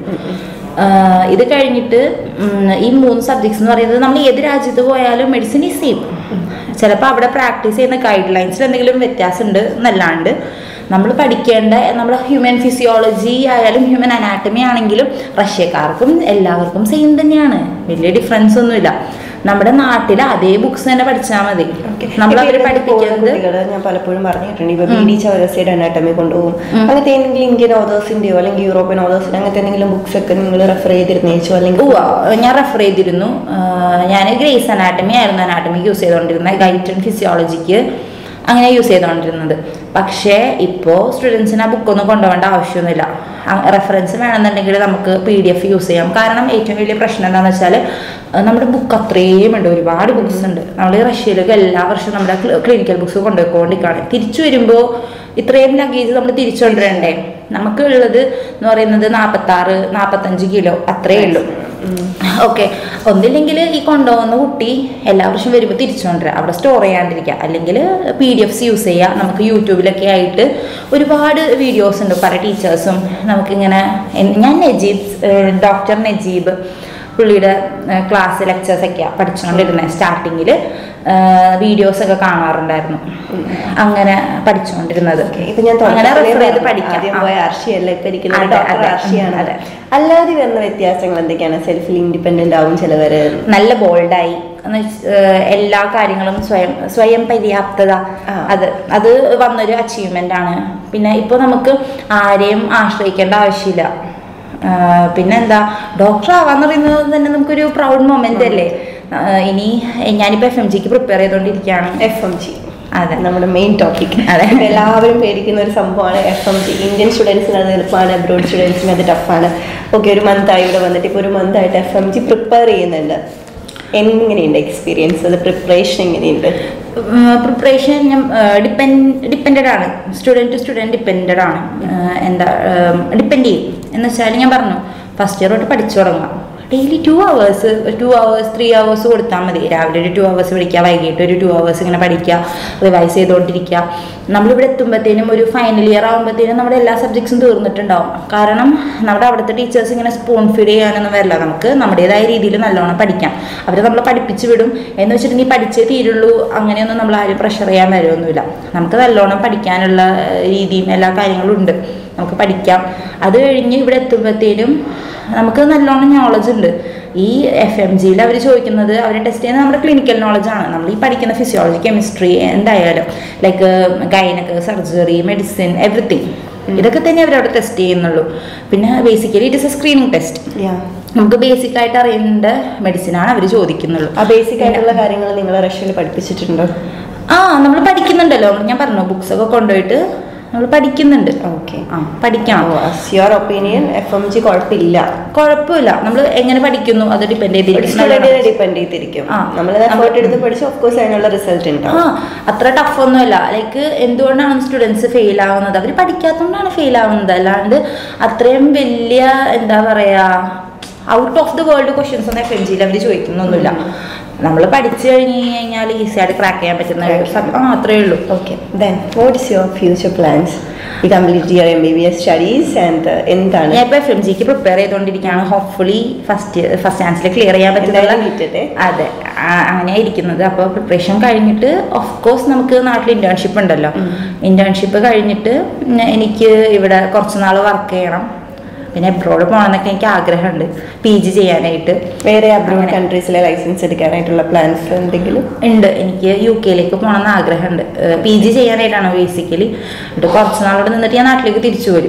ആഹ് ഇത് കഴിഞ്ഞിട്ട് ഉം, ഈ മൂന്ന് സബ്ജക്ട്സ് എന്ന് പറയുന്നത് നമ്മൾ ഏത് രാജ്യത്ത് പോയാലും മെഡിസിൻ ഈ സെയിം ചിലപ്പോൾ അവിടെ പ്രാക്ടീസ് ചെയ്യുന്ന ഗൈഡ് ലൈൻസിൽ എന്തെങ്കിലും വ്യത്യാസമുണ്ട് എന്നല്ലാണ്ട് നമ്മൾ പഠിക്കേണ്ട നമ്മുടെ ഹ്യൂമൻ ഫിസിയോളജി ആയാലും ഹ്യൂമൻ അനാട്ടമി ആണെങ്കിലും റഷ്യക്കാർക്കും എല്ലാവർക്കും സെയിം തന്നെയാണ് വലിയ ഡിഫറൻസ് ഒന്നുമില്ല നമ്മുടെ നാട്ടിലെ അതേ ബുക്സ് തന്നെ പഠിച്ചാൽ മതി നമ്മൾ അവർ പഠിപ്പിക്കുന്നത് കുട്ടികള് ഞാൻ പലപ്പോഴും പറഞ്ഞിട്ടുണ്ട് ഇപ്പൊ ബി ഡി ചൗരസയുടെ അനാട്ടമി കൊണ്ടുപോകും അങ്ങനത്തെ എന്തെങ്കിലും ഇന്ത്യൻ ഓതേഴ്സിന്റെയോ അല്ലെങ്കിൽ യൂറോപ്യൻ ഓതേഴ്സിന്റെ അങ്ങനത്തെ എന്തെങ്കിലും ബുക്സ് ഒക്കെ നിങ്ങൾ റെഫർ ചെയ്തിരുന്നേച്ചോ അല്ലെങ്കിൽ ഉവ്വ, ഞാൻ റെഫർ ചെയ്തിരുന്നു ഞാൻ ഗ്രേസ് അനാട്ടമി ആയിരുന്നു അനാട്ടമിക്ക് യൂസ് ചെയ്തുകൊണ്ടിരുന്നത് ഗൈറ്റ് ആൻഡ് ഫിസിയോളജിക്ക് അങ്ങനെ യൂസ് ചെയ്തുകൊണ്ടിരുന്നത് പക്ഷേ ഇപ്പോൾ സ്റ്റുഡൻസിന് ആ ബുക്കൊന്നും കൊണ്ടുപോകേണ്ട ആവശ്യമൊന്നുമില്ല റെഫറൻസ് വേണമെന്നുണ്ടെങ്കിൽ നമുക്ക് പി ഡി എഫ് യൂസ് ചെയ്യാം കാരണം ഏറ്റവും വലിയ പ്രശ്നം എന്താണെന്ന് വെച്ചാൽ നമ്മുടെ ബുക്ക് അത്രയും ഉണ്ട് ഒരുപാട് ബുക്സ് ഉണ്ട് നമ്മൾ റഷ്യയിലൊക്കെ എല്ലാ വർഷവും നമ്മുടെ ക്ലിനിക്കൽ ബുക്സ് കൊണ്ടുപോയിക്കൊണ്ടിരിക്കുകയാണ് തിരിച്ചു വരുമ്പോൾ ഇത്രയും ലഗേജ് നമ്മൾ തിരിച്ചു കൊണ്ടുവരണ്ടേ നമുക്ക് ഉള്ളത് എന്ന് പറയുന്നത് നാൽപ്പത്താറ് നാൽപ്പത്തഞ്ച് കിലോ അത്രേ ഉള്ളൂ ഓക്കെ ഒന്നില്ലെങ്കിൽ ഈ കൊണ്ടുപോകുന്ന കുട്ടി എല്ലാ വർഷം വരുമ്പോൾ തിരിച്ചു കൊണ്ടുവരാം അവിടെ സ്റ്റോർ ചെയ്യാണ്ടിരിക്കുക അല്ലെങ്കിൽ പി ഡി എഫ്സ് യൂസ് ചെയ്യുക നമുക്ക് യൂട്യൂബിലൊക്കെ ആയിട്ട് ഒരുപാട് വീഡിയോസ് ഉണ്ട് പല ടീച്ചേഴ്സും നമുക്കിങ്ങനെ എൻ- ഞാൻ നജീബ് ഡോക്ടർ നജീബ് പുള്ളിയുടെ ക്ലാസ് ലെക്ചേഴ്സ് ഒക്കെയാണ് പഠിച്ചുകൊണ്ടിരുന്നത് സ്റ്റാർട്ടിങ്ങിൽ വീഡിയോസ് ഒക്കെ കാണാറുണ്ടായിരുന്നു അങ്ങനെ പഠിച്ചുകൊണ്ടിരുന്നത് ഇപ്പൊ ഞാൻ അങ്ങനെ തുടക്കത്തിലേ refer ചെയ്ത് പറഞ്ഞു. പഠിക്കാം ആദ്യം ആ. പോയ ആർഷിയല്ല ഇപ്പൊ ഇരിക്കുന്നത് അതെ, ഡോക്ടർ അതെ. ആർഷിയാണ് അതെ. അല്ലാതെ വരുന്ന വ്യത്യാസങ്ങൾ എന്തൊക്കെയാണ് സെൽഫിൽ ഇൻഡിപെൻഡന്റ് ആവും ചിലവര് നല്ല ബോൾഡായി എന്ന് വെച്ച്, ഏഹ് എല്ലാ കാര്യങ്ങളും സ്വയം സ്വയം പര്യാപ്തത ആ. അത് അത് വന്നൊരു അച്ചീവ്മെന്റ് ആണ് പിന്നെ ഇപ്പോൾ നമുക്ക് ആരെയും ആശ്രയിക്കേണ്ട ആവശ്യമില്ല ആഹ് പിന്നെന്താ ഡോക്ടർ ആവാന്ന് പറയുന്നത് തന്നെ നമുക്കൊരു പ്രൗഡ് മൊമെന്റ് അല്ലേ ആഹ് ഇനി ഞാനിപ്പോൾ എഫ് എം ജിക്ക് പ്രിപ്പയർ ചെയ്തുകൊണ്ടിരിക്കുകയാണ് എഫ് എം ജി അതെ നമ്മുടെ മെയിൻ ടോപ്പിക് അതെ. എല്ലാവരും പേടിക്കുന്ന ഒരു സംഭവമാണ് എഫ് എം ജി ഇന്ത്യൻ സ്റ്റുഡൻസിന് അത് എളുപ്പമാണ് അബ്രോഡ് സ്റ്റുഡൻസിന് അത് ടഫാണ് ഓക്കെ ഒരു മന്ത് ആയി ഇവിടെ വന്നിട്ട് ഇപ്പോൾ ഒരു മന്ത് ആയിട്ട് എഫ് എം ജി പ്രിപ്പയർ ചെയ്യുന്നുണ്ട് എങ്ങനെയുണ്ട് എക്സ്പീരിയൻസ് അത് പ്രിപ്പറേഷൻ എങ്ങനെയുണ്ട് പ്രിപ്പറേഷൻ ഞാൻ ഡിപ്പെൻഡഡ് ആണ് സ്റ്റുഡൻറ്റ് ടു സ്റ്റുഡൻറ്റ് ഡിപ്പെൻഡഡ് ആണ് ഏഹ് എന്താ ഡിപ്പെൻഡ് ചെയ്യും എന്ന് വെച്ചാൽ ഞാൻ പറഞ്ഞു ഫസ്റ്റ് ഇയർ തൊട്ട് പഠിച്ചു തുടങ്ങാം daily two hours two hours three hours കൊടുത്താൽ മതി രാവിലെ ഒരു ടു അവേഴ്സ് പഠിക്കുക വൈകിട്ട് ഒരു ടു അവേഴ്സ് ഇങ്ങനെ പഠിക്കുക റിവൈസ് ചെയ്തുകൊണ്ടിരിക്കുക നമ്മളിവിടെ എത്തുമ്പോഴത്തേനും ഒരു ഫൈനൽ ഇയർ ആകുമ്പോഴത്തേനും നമ്മുടെ എല്ലാ സബ്ജക്ട്സും തീർന്നിട്ടുണ്ടാവും കാരണം നമ്മുടെ അവിടുത്തെ ടീച്ചേഴ്സ് ഇങ്ങനെ സ്പൂൺ ഫീഡ് ചെയ്യാനൊന്നും വരില്ല നമുക്ക് നമ്മുടേതായ രീതിയിൽ നല്ലോണം പഠിക്കാം അവർ നമ്മളെ പഠിപ്പിച്ച് വിടും എന്ന് വെച്ചിട്ടുണ്ടെങ്കിൽ പഠിച്ചേ തീരുള്ളൂ അങ്ങനെയൊന്നും നമ്മൾ ആരും പ്രഷർ ചെയ്യാൻ വരുമൊന്നുമില്ല നമുക്ക് നല്ലോണം പഠിക്കാനുള്ള ഏഹ്, രീതിയും എല്ലാ കാര്യങ്ങളും ഉണ്ട് നമുക്ക് പഠിക്കാം അത് കഴിഞ്ഞ് ഇവിടെ എത്തുമ്പോഴത്തേനും നമുക്ക് നല്ലോണം നോളജ് ഉണ്ട് ഈ എഫ് എം ജിയിൽ അവർ ചോദിക്കുന്നത് അവർ ടെസ്റ്റ് ചെയ്യുന്നത് നമ്മുടെ ക്ലിനിക്കൽ നോളജാണ് നമ്മൾ ഈ പഠിക്കുന്ന ഫിസിയോളജി കെമിസ്ട്രി എന്തായാലും like gynaec surgery medicine everything ഇതൊക്കെ തന്നെ അവരവിടെ ടെസ്റ്റ് ചെയ്യുന്നുള്ളൂ പിന്നെ basically it is a screening test നമുക്ക് ബേസിക് ആയിട്ട് അറിയേണ്ട മെഡിസിനാണ് അവർ ചോദിക്കുന്നുള്ളൂ ആ ബേസിക് ആയിട്ടുള്ള കാര്യങ്ങൾ നിങ്ങൾ റഷ്യയിൽ പഠിപ്പിച്ചിട്ടുണ്ടോ ആ നമ്മൾ പഠിക്കുന്നുണ്ടല്ലോ ഞാൻ പറഞ്ഞു ബുക്സ് ഒക്കെ കൊണ്ടുപോയിട്ട് നമ്മൾ പഠിക്കുന്നുണ്ട് ഓക്കെ ആ പഠിക്കണം your opinion F M G കുഴപ്പമില്ല കുഴപ്പമില്ല നമ്മൾ എങ്ങനെ പഠിക്കുന്നു അത് ഡിപ്പെൻഡ് ചെയ്തിരിക്കും സ്റ്റുഡന്റിനെ ഡിപ്പെൻഡ് ചെയ്തിരിക്കും ആ. നമ്മൾ എഫേർട്ട് എടുത്ത് പഠിച്ച് ഓഫ് കോഴ്സ് അതിനുള്ള റിസൾട്ട് ആ ഉണ്ടാവും അത്ര ടഫ് ഒന്നുമല്ല ലൈക്ക് എന്തുകൊണ്ടാണ് സ്റ്റുഡൻസ് ഫെയിൽ ആവുന്നത് അവർ പഠിക്കാത്തതുകൊണ്ടാണ് ഫെയിൽ ആവുന്നത് അല്ലാണ്ട് അത്രയും വലിയ എന്താ പറയാ out of the world questions ഒന്നും എഫ് എം ജിയിൽ അവർ ചോദിക്കുന്നൊന്നുമില്ല നമ്മൾ പഠിച്ചു കഴിഞ്ഞ് കഴിഞ്ഞാൽ ഈസി ആയിട്ട് ക്രാക്ക് ചെയ്യാൻ പറ്റുന്ന ഒരു സബ്- ആ അത്രേ ഉള്ളൂ okay then what is your future plans ഈ complete your M B B S studies and എന്താണ് ഞാൻ ഇപ്പൊ എഫ് എം ജിക്ക് പ്രിപ്പയർ ചെയ്തുകൊണ്ടിരിക്കുകയാണ് ഹോപ്പ്ഫുള്ളി ഫസ്റ്റ് ഫസ്റ്റ് ചാൻസിൽ ക്ലിയർ ചെയ്യാൻ പറ്റുന്ന എന്തായാലും കിട്ടട്ടെ. അതെ ആ- അങ്ങനെയാ ഇരിക്കുന്നത് അപ്പോൾ പ്രിപ്പറേഷൻ കഴിഞ്ഞിട്ട് ഓഫ് കോഴ്സ് നമുക്ക് നാട്ടിൽ ഇന്റേൺഷിപ്പ് ഉണ്ടല്ലോ ഇന്റേൺഷിപ്പ് കഴിഞ്ഞിട്ട് ഉം എനിക്ക് ഇവിടെ കുറച്ച് നാൾ വർക്ക് ചെയ്യണം പിന്നെ എബ്രോഡ് പോകണമെന്നൊക്കെ എനിക്ക് ആഗ്രഹമുണ്ട് പി ജി ചെയ്യാനായിട്ട് വേറെ അബ്രോഡ് അങ്ങനെ. കൺട്രീസിലെ ലൈസൻസ് എടുക്കാനായിട്ടുള്ള പ്ലാൻസ് എന്തെങ്കിലും ഉണ്ട് എനിക്ക് യു കെയിലേക്ക് പോകണമെന്ന് ആഗ്രഹമുണ്ട് പി ജി ചെയ്യാനായിട്ടാണ് ബേസിക്കലി എന്നിട്ട് കുറച്ച് നാളോട് നിന്നിട്ട് ഞാൻ നാട്ടിലേക്ക് തിരിച്ചു വരും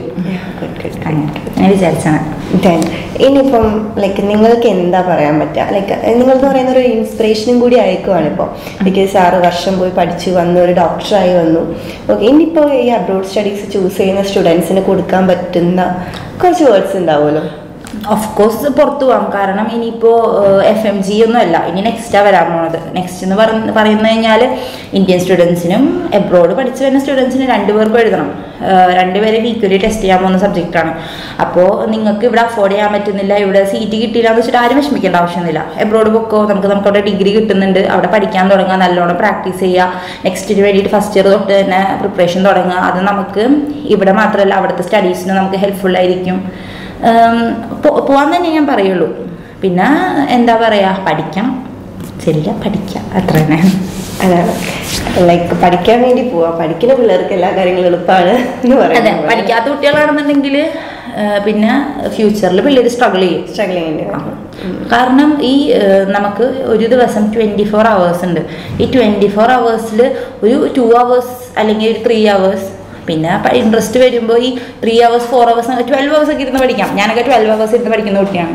ഗുഡ് ഗുഡ് അങ്ങനെ ഞാൻ വിചാരിച്ചാണ് Then, ഇനിയിപ്പം ലൈക്ക് നിങ്ങൾക്ക് എന്താ പറയാൻ പറ്റുക ലൈക്ക് നിങ്ങളെന്ന് പറയുന്ന ഒരു ഇൻസ്പിറേഷനും കൂടി അയക്കുവാണ് ഇപ്പോൾ ബിക്കോസ് ആറ് വർഷം പോയി പഠിച്ചു വന്നു ഒരു ഡോക്ടറായി വന്നു ഓക്കെ ഇനിയിപ്പോൾ ഈ അബ്രോഡ് സ്റ്റഡീസ് ചൂസ് ചെയ്യുന്ന സ്റ്റുഡൻസിന് കൊടുക്കാൻ പറ്റുന്ന കുറച്ച് വേർഡ്സ് ഉണ്ടാവുമല്ലോ ഓഫ് കോഴ്സ് പുറത്തു പോകാം കാരണം ഇനിയിപ്പോൾ എഫ് എം ജി ഒന്നും അല്ല ഇനി നെക്സ്റ്റാ വരാൻ പോണത് നെക്സ്റ്റ് എന്ന് പറഞ്ഞ് പറയുന്നത് കഴിഞ്ഞാൽ ഇന്ത്യൻ സ്റ്റുഡൻസിനും എബ്രോഡ് പഠിച്ചു വരുന്ന സ്റ്റുഡൻസിനും രണ്ടുപേർക്കും എഴുതണം ഏഹ് രണ്ടുപേരെ ഈക്വലി ടെസ്റ്റ് ചെയ്യാൻ പോകുന്ന സബ്ജക്റ്റാണ് അപ്പോൾ നിങ്ങൾക്ക് ഇവിടെ അഫോർഡ് ചെയ്യാൻ പറ്റുന്നില്ല ഇവിടെ സീറ്റ് കിട്ടിയില്ല എന്ന് വെച്ചിട്ട് ആരും വിഷമിക്കേണ്ട ആവശ്യമൊന്നുമില്ല എബ്രോഡ് പൊക്കോ നമുക്ക് നമുക്ക് അവിടെ ഡിഗ്രി കിട്ടുന്നുണ്ട് അവിടെ പഠിക്കാൻ തുടങ്ങുക നല്ലോണം പ്രാക്ടീസ് ചെയ്യുക നെക്സ്റ്റിന് വേണ്ടിയിട്ട് ഫസ്റ്റ് ഇയർ തൊട്ട് തന്നെ പ്രിപ്പറേഷൻ തുടങ്ങുക അത് നമുക്ക് ഇവിടെ മാത്രമല്ല അവിടുത്തെ സ്റ്റഡീസിന് നമുക്ക് ഹെൽപ്ഫുൾ ആയിരിക്കും ഉം, പോ- പോവാൻ തന്നെ ഞാൻ പറയുള്ളൂ പിന്നെ എന്താ പറയാ പഠിക്കാം ശരിയാ പഠിക്കാം അത്ര തന്നെ അതാണ് ലൈക്ക് പഠിക്കാൻ വേണ്ടി പോവാ പഠിക്കുന്ന പിള്ളേർക്ക് എല്ലാ കാര്യങ്ങളും എളുപ്പമാണ് എന്ന് അതെ പറയുന്നത് പഠിക്കാത്ത കുട്ടികളാണെന്നുണ്ടെങ്കിൽ പിന്നെ ഫ്യൂച്ചറിൽ പിള്ളേർ സ്ട്രഗിൾ ചെയ്യും സ്ട്രഗിൾ ചെയ്യേണ്ടി വരും കാരണം ഈ ഏഹ്, നമുക്ക് ഒരു ദിവസം ട്വൻറ്റി ഫോർ അവേഴ്സ് ഉണ്ട് ഈ ട്വൻറ്റി ഫോർ അവേഴ്സിൽ ഒരു ടു അവേഴ്സ് അല്ലെങ്കിൽ ഒരു ത്രീ അവേഴ്സ് പിന്നെ ഇൻട്രസ്റ്റ് വരുമ്പോൾ ഈ three hours four hours twelve hours ഒക്കെ ഇരുന്ന് പഠിക്കാം ഞാനൊക്കെ ട്വൽവ് അവേഴ്സ് ഇരുന്ന് പഠിക്കുന്ന കുട്ടിയാണ്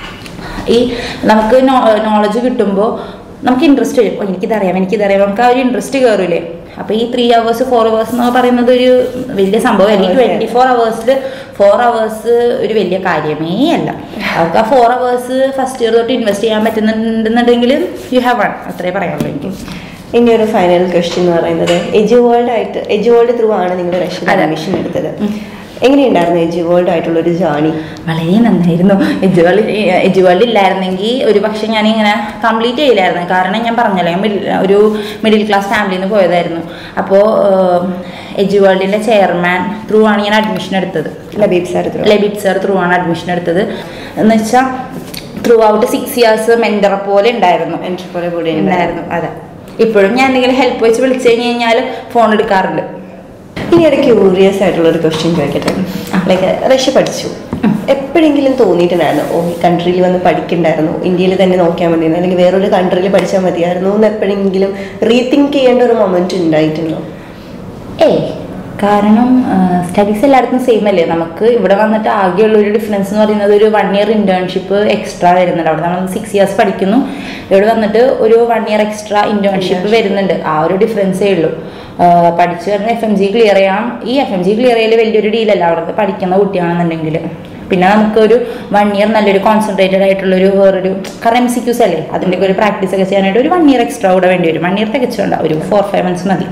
ഈ നമുക്ക് നോളജ് കിട്ടുമ്പോൾ നമുക്ക് ഇൻട്രസ്റ്റ് വരും ഓ എനിക്കിതറിയാം എനിക്കിതറിയാം നമുക്ക് ആ ഒരു ഇൻട്രസ്റ്റ് കയറില്ലേ അപ്പോൾ ഈ ത്രീ അവേഴ്സ് ഫോർ അവേഴ്സ് എന്ന് പറയുന്നത് ഒരു വലിയ സംഭവം ഈ ട്വൻറ്റി ഫോർ അവേഴ്സിൽ ഫോർ അവേഴ്സ് ഒരു വലിയ കാര്യമേ അല്ല അവർക്ക് ആ ഫോർ അവേഴ്സ് ഫസ്റ്റ് ഇയർ തൊട്ട് ഇൻവെസ്റ്റ് ചെയ്യാൻ പറ്റുന്നുണ്ടെന്നുണ്ടെങ്കിൽ യു ഹാവ് വൺ അത്രേ പറയാനുള്ളൂ എനിക്ക് ഇനി ഒരു ഫൈനൽ ക്വസ്റ്റ്യൻ എന്ന് പറയുന്നത് എജു വേൾഡ് ആയിട്ട് എജു വേൾഡ് ത്രൂ ആണ് നിങ്ങൾ റഷ്യൻ അതെ. അഡ്മിഷൻ എടുത്തത് എങ്ങനെയുണ്ടായിരുന്നു എജു വേൾഡ് ആയിട്ടുള്ള ഒരു ജേണി വളരെ നന്നായിരുന്നു എജുവേൾ എജുവേൾഡ് ഇല്ലായിരുന്നെങ്കിൽ ഒരു പക്ഷെ ഞാനിങ്ങനെ കംപ്ലീറ്റ് ചെയ്യില്ലായിരുന്നു കാരണം ഞാൻ പറഞ്ഞല്ലോ ഞാൻ middle- ഒരു മിഡിൽ ക്ലാസ് ഫാമിലിയിൽ നിന്ന് പോയതായിരുന്നു അപ്പോൾ എജുവേൾഡിൻ്റെ ചെയർമാൻ ത്രൂ ആണ് ഞാൻ അഡ്മിഷൻ എടുത്തത് Labeeb sir through Labib sir through ആണ് അഡ്മിഷൻ എടുത്തത് എന്ന് വെച്ചാൽ ത്രൂ ഔട്ട് സിക്സ് ഇയേഴ്സ് മെൻറ്ററെ പോലെ ഉണ്ടായിരുന്നു എൻട്രി പോലെ കൂടി ഉണ്ടായിരുന്നു അതെ ഇപ്പോഴും ഞാൻ എന്തെങ്കിലും ഹെൽപ്പ് വെച്ച് വിളിച്ചു കഴിഞ്ഞ് കഴിഞ്ഞാൽ ഫോൺ എടുക്കാറുണ്ട് ഇനി ഇടയ്ക്ക് ക്യൂറിയസ് ആയിട്ടുള്ള ഒരു ക്വസ്റ്റ്യൻ ചോദിക്കട്ടെ ലൈക്ക് റഷ്യ പഠിച്ചു എപ്പോഴെങ്കിലും തോന്നിയിട്ടുണ്ടായിരുന്നു ഓ ഈ കൺട്രിയിൽ വന്ന് പഠിക്കണ്ടായിരുന്നു ഇന്ത്യയിൽ തന്നെ നോക്കിയാൽ മതിയായിരുന്നു അല്ലെങ്കിൽ വേറൊരു കൺട്രിയിൽ പഠിച്ചാൽ മതിയായിരുന്നു എന്ന് എപ്പോഴെങ്കിലും റീതിങ്ക് ചെയ്യേണ്ട ഒരു മൊമെന്റ് ഉണ്ടായിട്ടുണ്ടോ ഏയ് കാരണം സ്റ്റഡീസ് എല്ലായിടത്തും സെയിം അല്ലേ നമുക്ക് ഇവിടെ വന്നിട്ട് ആകെയുള്ള ഒരു ഡിഫറൻസ് എന്ന് പറയുന്നത് ഒരു വൺ ഇയർ ഇന്റേൺഷിപ്പ് എക്സ്ട്രാ വരുന്നുണ്ട് അവിടെ നമ്മൾ സിക്സ് ഇയേഴ്സ് പഠിക്കുന്നു ഇവിടെ വന്നിട്ട് ഒരു വൺ ഇയർ എക്സ്ട്രാ ഇന്റേൺഷിപ്പ് വരുന്നുണ്ട് ആ ഒരു ഡിഫറൻസേ ഉള്ളൂ ആഹ് പഠിച്ചു വരുന്ന എഫ് എം ജി ക്ലിയർ ചെയ്യാം ഈ എഫ് എം ജി ക്ലിയർ ചെയ്യൽ വലിയൊരു ഡീലല്ല അവിടെ പഠിക്കുന്ന കുട്ടിയാണെന്നുണ്ടെങ്കിൽ പിന്നെ നമുക്ക് ഒരു വൺ ഇയർ നല്ലൊരു കോൺസെൻട്രേറ്റഡ് ആയിട്ടുള്ള ഒരു വേറൊരു കാരണം എം സി ക്യൂസ് അല്ലേ അതിൻ്റെ ഒരു പ്രാക്ടീസ് ഒക്കെ ചെയ്യാനായിട്ട് ഒരു വൺ ഇയർ എക്സ്ട്രാ കൂടെ വേണ്ടി വരും വൺ ഇയർ തികച്ചുകൊണ്ട് ഒരു ഫോർ ഫൈവ് മന്ത്സ് മതി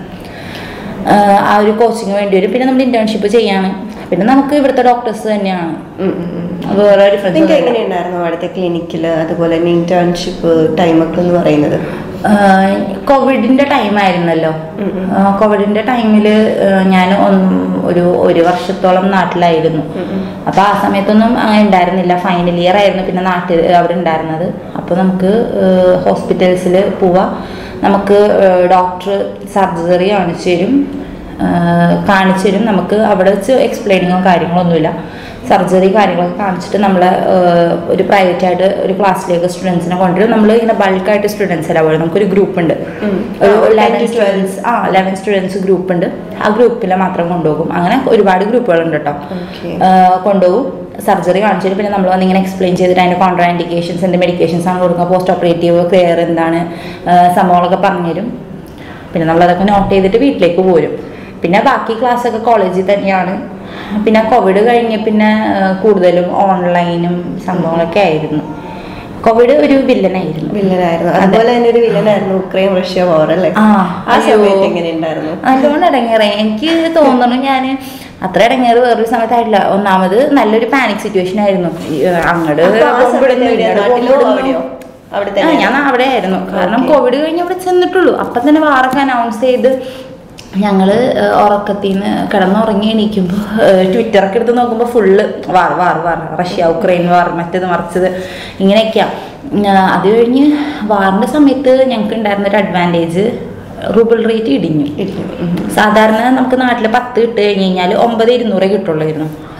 ആഹ് ആ ഒരു കോച്ചിങ് വേണ്ടി വരും പിന്നെ നമ്മൾ ഇന്റേൺഷിപ്പ് ചെയ്യാണ് പിന്നെ നമുക്ക് ഇവിടുത്തെ ഡോക്ടേഴ്സ് തന്നെയാണ് വേറെ നിങ്ങൾക്ക് ഡിഫറൻസ് എങ്ങനെയുണ്ടായിരുന്നു അവിടുത്തെ ക്ലിനിക്കിൽ അതുപോലെ തന്നെ ഇന്റേൺഷിപ്പ് ടൈമൊക്കെ എന്ന് പറയുന്നത് കോവിഡിന്റെ ടൈം ആയിരുന്നല്ലോ ഉം ഉം. കോവിഡിന്റെ ടൈമിൽ ഞാൻ ഒരു ഒരു വർഷത്തോളം നാട്ടിലായിരുന്നു അപ്പൊ ആ സമയത്തൊന്നും അങ്ങനെ ഉണ്ടായിരുന്നില്ല ഫൈനൽ ഇയർ ആയിരുന്നു പിന്നെ നാട്ടിൽ അവിടെ ഉണ്ടായിരുന്നത് അപ്പോൾ നമുക്ക് ഹോസ്പിറ്റൽസിൽ പോവാം നമുക്ക് ഡോക്ടർ സർജറി കാണിച്ചു തരും കാണിച്ചു തരും നമുക്ക് അവിടെ വെച്ച് എക്സ്പ്ലെയിനിങ്ങോ കാര്യങ്ങളോ ഒന്നുമില്ല സർജറി കാര്യങ്ങളൊക്കെ കാണിച്ചിട്ട് നമ്മളെ ഏഹ്, ഒരു പ്രൈവറ്റ് ആയിട്ട് ഒരു ക്ലാസ്സിലേക്ക് സ്റ്റുഡൻസിനെ കൊണ്ടുവരും നമ്മൾ ഇങ്ങനെ ബൾക്കായിട്ട് സ്റ്റുഡൻസ് അല്ല പോലെ നമുക്കൊരു ഗ്രൂപ്പ് ഉണ്ട് ഉം. ഒരു ആ, ലെവൻ 10 to 12. സ്റ്റുഡൻസ് ആ ലെവൻ സ്റ്റുഡൻസ് ഗ്രൂപ്പ് ഉണ്ട് ആ ഗ്രൂപ്പിൽ മാത്രം കൊണ്ടുപോകും അങ്ങനെ ഒരുപാട് ഗ്രൂപ്പുകളുണ്ട് കേട്ടോ ഓക്കെ ആഹ് കൊണ്ടുപോകും സർജറി കാണിച്ചിട്ട് പിന്നെ നമ്മൾ വന്നിങ്ങനെ എക്സ്പ്ലെയിൻ ചെയ്തിട്ട് അതിൻ്റെ കോൺട്രാ ഇൻഡിക്കേഷൻസ് എന്ത് മെഡിക്കേഷൻസ് ആണ് കൊടുക്കുക പോസ്റ്റ് ഓപ്പറേറ്റീവ് കെയർ എന്താണ് ആഹ് സംഭവങ്ങളൊക്കെ പറഞ്ഞുതരും പിന്നെ നമ്മളതൊക്കെ നോട്ട് ചെയ്തിട്ട് വീട്ടിലേക്ക് പോരും പിന്നെ ബാക്കി ക്ലാസ്സൊക്കെ കോളേജിൽ തന്നെയാണ് പിന്നെ കോവിഡ് കഴിഞ്ഞ് പിന്നെ ആഹ് കൂടുതലും ഓൺലൈനും സംഭവങ്ങളൊക്കെ ആയിരുന്നു കോവിഡ് ഒരു വില്ലനായിരുന്നു വില്ലനായിരുന്നു അതുപോലെ തന്നെ ഒരു വില്ലനായിരുന്നു ഉക്രൈൻ റഷ്യ വാർ അല്ലേ ആ, ആ അയ്യോ. സമയത്ത് എങ്ങനെയുണ്ടായിരുന്നു നല്ലോണം ഇടങ്ങേറേ എനിക്ക് തോന്നുന്നു ഞാൻ അത്ര ഇടങ്ങേറ് വേറൊരു സമയത്തായിട്ടില്ല ഒന്നാമത് നല്ലൊരു പാനിക് സിറ്റുവേഷൻ ആയിരുന്നു ഈ, ഏഹ്, അങ്ങട് അപ്പൊ ആ പോകുമ്പോ സമയത്ത് ഇവിടുന്ന് എവിടെയാ? ഇങ്ങട് നാട്ടിലോ പോകുമ്പോ അവിടെയോ? അവിടെ ആ, തന്നെ ഞാൻ അവിടെ ആയിരുന്നു കാരണം Okay. കോവിഡ് കഴിഞ്ഞ് അവിടെ ചെന്നിട്ടുള്ളൂ അപ്പം തന്നെ വാറൊക്കെ അനൗൺസ് ചെയ്ത് ഞങ്ങൾ ഉറക്കത്തിൽ നിന്ന് കിടന്നുറങ്ങി എണീക്കുമ്പോൾ ട്വിറ്ററൊക്കെ എടുത്ത് നോക്കുമ്പോൾ full war war war Russia Ukraine war മറ്റേത് മറിച്ചത് ഇങ്ങനെയൊക്കെയാണ് അത് കഴിഞ്ഞ് വാറിൻ്റെ സമയത്ത് ഞങ്ങൾക്ക് ഉണ്ടായിരുന്നൊരു അഡ്വാൻറ്റേജ് റൂബിൾ റേറ്റ് ഇടിഞ്ഞു ഇല്ല. ഉം. സാധാരണ നമുക്ക് നാട്ടിൽ പത്ത് ഇട്ട് കഴിഞ്ഞ് കഴിഞ്ഞാൽ ഒമ്പത് ഇരുന്നൂറേ കിട്ടുള്ളായിരുന്നു